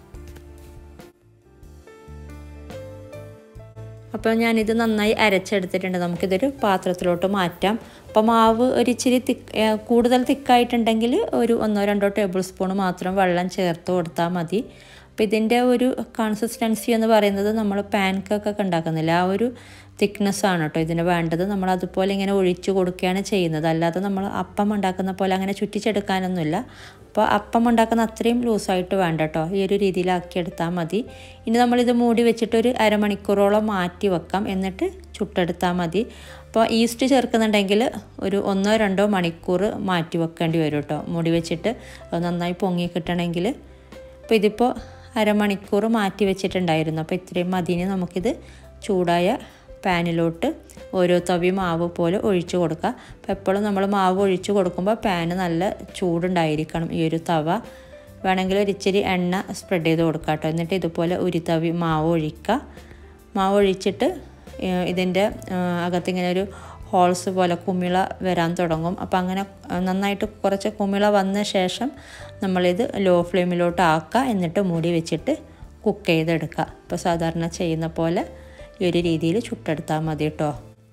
അപ്പോൾ ഞാനിത് നന്നായി അരച്ചെടുത്തിട്ടുണ്ട് നമുക്കിതൊരു പാത്രത്തിലോട്ട് മാറ്റാം അപ്പോൾ മാവ് ഒരു ഇച്ചിരി തിക്ക് കൂടുതൽ തിക്കായിട്ടുണ്ടെങ്കിൽ ഒരു ഒന്നോ രണ്ടോ ടേബിൾ സ്പൂൺ മാത്രം വെള്ളം ചേർത്ത് കൊടുത്താൽ മതി അപ്പോൾ ഇതിൻ്റെ ഒരു കൺസിസ്റ്റൻസി എന്ന് പറയുന്നത് നമ്മൾ പാൻ കേക്കൊക്കെ ഉണ്ടാക്കുന്നില്ല ആ ഒരു തിക്നെസ് ആണ് കേട്ടോ ഇതിന് വേണ്ടത് നമ്മൾ അതുപോലെ ഇങ്ങനെ ഒഴിച്ചു കൊടുക്കുകയാണ് ചെയ്യുന്നത് അല്ലാതെ നമ്മൾ അപ്പം ഉണ്ടാക്കുന്ന പോലെ അങ്ങനെ ചുറ്റിച്ചെടുക്കാനൊന്നുമില്ല അപ്പോൾ അപ്പം ഉണ്ടാക്കുന്ന അത്രയും ലൂസായിട്ട് വേണ്ട കേട്ടോ ഈ ഒരു രീതിയിലാക്കിയെടുത്താൽ മതി ഇനി നമ്മളിത് മൂടി വെച്ചിട്ട് ഒരു അരമണിക്കൂറോളം മാറ്റി വെക്കാം എന്നിട്ട് ചുട്ടെടുത്താൽ മതി അപ്പോൾ ഈസ്റ്റ് ചേർക്കുന്നുണ്ടെങ്കിൽ ഒരു ഒന്നോ രണ്ടോ മണിക്കൂർ മാറ്റി വെക്കേണ്ടി വരും കേട്ടോ മൂടി വെച്ചിട്ട് നന്നായി പൊങ്ങി കിട്ടണമെങ്കിൽ അപ്പോൾ ഇതിപ്പോൾ അരമണിക്കൂർ മാറ്റി വെച്ചിട്ടുണ്ടായിരുന്നു അപ്പോൾ ഇത്രയും മതിന് നമുക്കിത് ചൂടായ പാനിലോട്ട് ഓരോ തവി മാവ് പോലെ ഒഴിച്ചു കൊടുക്കുക അപ്പോൾ എപ്പോഴും നമ്മൾ മാവ് ഒഴിച്ചു കൊടുക്കുമ്പോൾ പാന് നല്ല ചൂടുണ്ടായിരിക്കണം ഈ ഒരു തവ വേണമെങ്കിൽ ഒരു ഇച്ചിരി എണ്ണ സ്പ്രെഡ് ചെയ്ത് കൊടുക്കുക കേട്ടോ എന്നിട്ട് ഇതുപോലെ ഒരു തവി മാവ് ഒഴിക്കുക മാവ് ഒഴിച്ചിട്ട് ഇതിൻ്റെ അകത്തിങ്ങനെ ഒരു ഹോൾസ് പോലെ കുമിള വരാൻ തുടങ്ങും അപ്പോൾ അങ്ങനെ നന്നായിട്ട് കുറച്ച് കുമിള വന്ന ശേഷം നമ്മളിത് ലോ ഫ്ലെയിമിലോട്ട് ആക്കുക എന്നിട്ട് മൂടി വെച്ചിട്ട് കുക്ക് ചെയ്തെടുക്കുക ഇപ്പോൾ സാധാരണ ചെയ്യുന്ന പോലെ ഈ ഒരു രീതിയിൽ ചുട്ടെടുത്താൽ മതി കേട്ടോ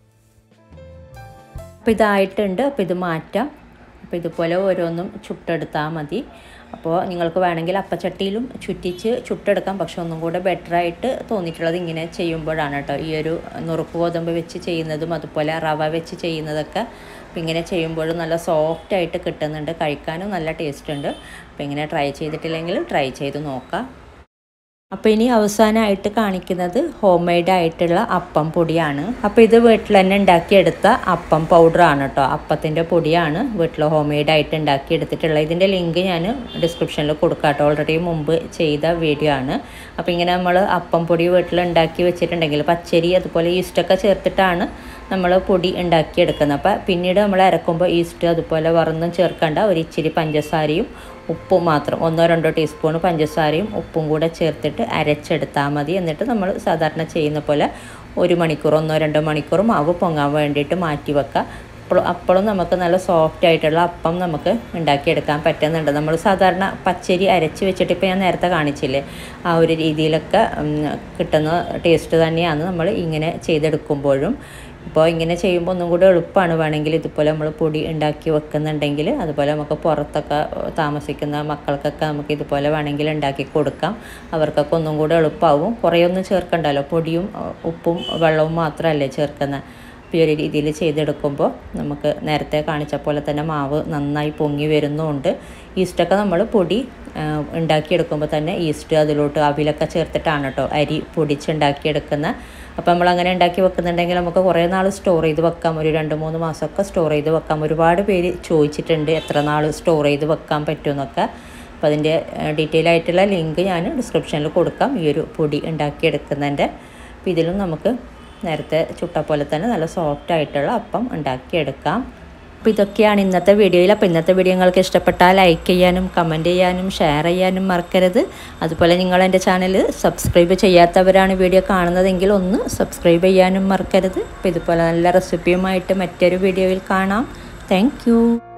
അപ്പോൾ ഇതായിട്ടുണ്ട് അപ്പോൾ ഇത് മാറ്റാം അപ്പോൾ ഇതുപോലെ ഓരോന്നും ചുട്ടെടുത്താൽ മതി അപ്പോൾ നിങ്ങൾക്ക് വേണമെങ്കിൽ അപ്പച്ചട്ടിയിലും ചുറ്റിച്ച് ചുട്ടെടുക്കാം പക്ഷെ ഒന്നും കൂടെ ബെറ്ററായിട്ട് തോന്നിയിട്ടുള്ളത് ഇങ്ങനെ ചെയ്യുമ്പോഴാണ് കേട്ടോ ഈ ഒരു നുറുക്ക് ഗോതമ്പ് വെച്ച് ചെയ്യുന്നതും അതുപോലെ റവ വെച്ച് ചെയ്യുന്നതൊക്കെ അപ്പോൾ ഇങ്ങനെ ചെയ്യുമ്പോഴും നല്ല സോഫ്റ്റായിട്ട് കിട്ടുന്നുണ്ട് കഴിക്കാനും നല്ല ടേസ്റ്റ് ഉണ്ട് അപ്പോൾ ഇങ്ങനെ ട്രൈ ചെയ്തിട്ടില്ലെങ്കിൽ ട്രൈ ചെയ്ത് നോക്കാം അപ്പോൾ ഇനി അവസാനമായിട്ട് കാണിക്കുന്നത് ഹോം മെയ്ഡ് ആയിട്ടുള്ള അപ്പം പൊടിയാണ് അപ്പോൾ ഇത് വീട്ടിൽ തന്നെ ഉണ്ടാക്കിയെടുത്ത അപ്പം പൗഡറാണ് കേട്ടോ അപ്പത്തിൻ്റെ പൊടിയാണ് വീട്ടിൽ ഹോം മെയ്ഡ് ആയിട്ട് ഉണ്ടാക്കിയെടുത്തിട്ടുള്ള ഇതിൻ്റെ ലിങ്ക് ഞാൻ ഡിസ്ക്രിപ്ഷനിൽ കൊടുക്കാം കേട്ടോ ഓൾറെഡി മുമ്പ് ചെയ്ത വീഡിയോ ആണ് അപ്പോൾ ഇങ്ങനെ നമ്മൾ അപ്പം പൊടി വീട്ടിൽ ഉണ്ടാക്കി വെച്ചിട്ടുണ്ടെങ്കിൽ പച്ചരി അതുപോലെ ഈസ്റ്റൊക്കെ ചേർത്തിട്ടാണ് നമ്മൾ പൊടി ഉണ്ടാക്കിയെടുക്കുന്നത് അപ്പോൾ പിന്നീട് നമ്മൾ അരക്കുമ്പോൾ ഈസ്റ്റ് അതുപോലെ വറൊന്നും ചേർക്കേണ്ട ഒരു ഇച്ചിരി പഞ്ചസാരയും ഉപ്പും മാത്രം ഒന്നോ രണ്ടോ ടീസ്പൂൺ പഞ്ചസാരയും ഉപ്പും കൂടെ ചേർത്തിട്ട് അരച്ചെടുത്താൽ മതി എന്നിട്ട് നമ്മൾ സാധാരണ ചെയ്യുന്ന പോലെ ഒരു മണിക്കൂർ ഒന്നോ രണ്ടോ മണിക്കൂർ മാവ് പൊങ്ങാൻ വേണ്ടിയിട്ട് മാറ്റി വെക്കുക അപ്പോൾ അപ്പോഴും നമുക്ക് നല്ല സോഫ്റ്റ് ആയിട്ടുള്ള അപ്പം നമുക്ക് ഉണ്ടാക്കിയെടുക്കാൻ പറ്റുന്നുണ്ട് നമ്മൾ സാധാരണ പച്ചരി അരച്ച് വെച്ചിട്ട് ഇപ്പോൾ ഞാൻ നേരത്തെ കാണിച്ചില്ലേ ആ ഒരു രീതിയിലൊക്കെ കിട്ടുന്ന ടേസ്റ്റ് തന്നെയാണ് നമ്മൾ ഇങ്ങനെ ചെയ്തെടുക്കുമ്പോഴും ഇപ്പോൾ ഇങ്ങനെ ചെയ്യുമ്പോൾ ഒന്നും കൂടി എളുപ്പമാണ് വേണമെങ്കിൽ ഇതുപോലെ നമ്മൾ പൊടി ഉണ്ടാക്കി വെക്കുന്നുണ്ടെങ്കിൽ അതുപോലെ നമുക്ക് പുറത്തൊക്കെ താമസിക്കുന്ന മക്കൾക്കൊക്കെ നമുക്ക് ഇതുപോലെ വേണമെങ്കിൽ ഉണ്ടാക്കി കൊടുക്കാം അവർക്കൊക്കെ ഒന്നും കൂടി എളുപ്പമാവും കുറേയൊന്നും ചേർക്കണ്ടല്ലോ പൊടിയും ഉപ്പും വെള്ളവും മാത്രമല്ലേ ചേർക്കുന്നത് അപ്പോൾ ഈ ഒരു രീതിയിൽ ചെയ്തെടുക്കുമ്പോൾ നമുക്ക് നേരത്തെ കാണിച്ച പോലെ തന്നെ മാവ് നന്നായി പൊങ്ങി വരുന്നുമുണ്ട് ഈസ്റ്റൊക്കെ നമ്മൾ പൊടി ഉണ്ടാക്കിയെടുക്കുമ്പോൾ തന്നെ ഈസ്റ്റ് അതിലോട്ട് അവിലൊക്കെ ചേർത്തിട്ടാണ് കേട്ടോ അരി പൊടിച്ചുണ്ടാക്കിയെടുക്കുന്നത് അപ്പോൾ നമ്മൾ അങ്ങനെ ഉണ്ടാക്കി വെക്കുന്നുണ്ടെങ്കിൽ നമുക്ക് കുറേ നാൾ സ്റ്റോർ ചെയ്ത് വെക്കാം ഒരു രണ്ട് മൂന്ന് മാസമൊക്കെ സ്റ്റോർ ചെയ്ത് വെക്കാം ഒരുപാട് പേര് ചോദിച്ചിട്ടുണ്ട് എത്ര നാൾ സ്റ്റോർ ചെയ്ത് വെക്കാൻ പറ്റുമെന്നൊക്കെ അപ്പോൾ അതിൻ്റെ ഡീറ്റെയിൽ ആയിട്ടുള്ള ലിങ്ക് ഞാൻ ഡിസ്ക്രിപ്ഷനിൽ കൊടുക്കാം ഈ ഒരു പൊടി ഉണ്ടാക്കിയെടുക്കുന്നതിൻ്റെ അപ്പോൾ ഇതിലും നമുക്ക് നേരത്തെ ചുട്ട പോലെ തന്നെ നല്ല സോഫ്റ്റ് ആയിട്ടുള്ള അപ്പം ഉണ്ടാക്കിയെടുക്കാം അപ്പോൾ ഇതൊക്കെയാണ് ഇന്നത്തെ വീഡിയോയിൽ അപ്പോൾ ഇന്നത്തെ വീഡിയോ നിങ്ങൾക്ക് ഇഷ്ടപ്പെട്ടാൽ ലൈക്ക് ചെയ്യാനും കമൻറ്റ് ചെയ്യാനും ഷെയർ ചെയ്യാനും മറക്കരുത് അതുപോലെ നിങ്ങൾ എൻ്റെ ചാനൽ സബ്സ്ക്രൈബ് ചെയ്യാത്തവരാണ് വീഡിയോ കാണുന്നതെങ്കിൽ ഒന്ന് സബ്സ്ക്രൈബ് ചെയ്യാനും മറക്കരുത് അപ്പോൾ ഇതുപോലെ നല്ല റെസിപ്പിയുമായിട്ട് മറ്റൊരു വീഡിയോയിൽ കാണാം താങ്ക്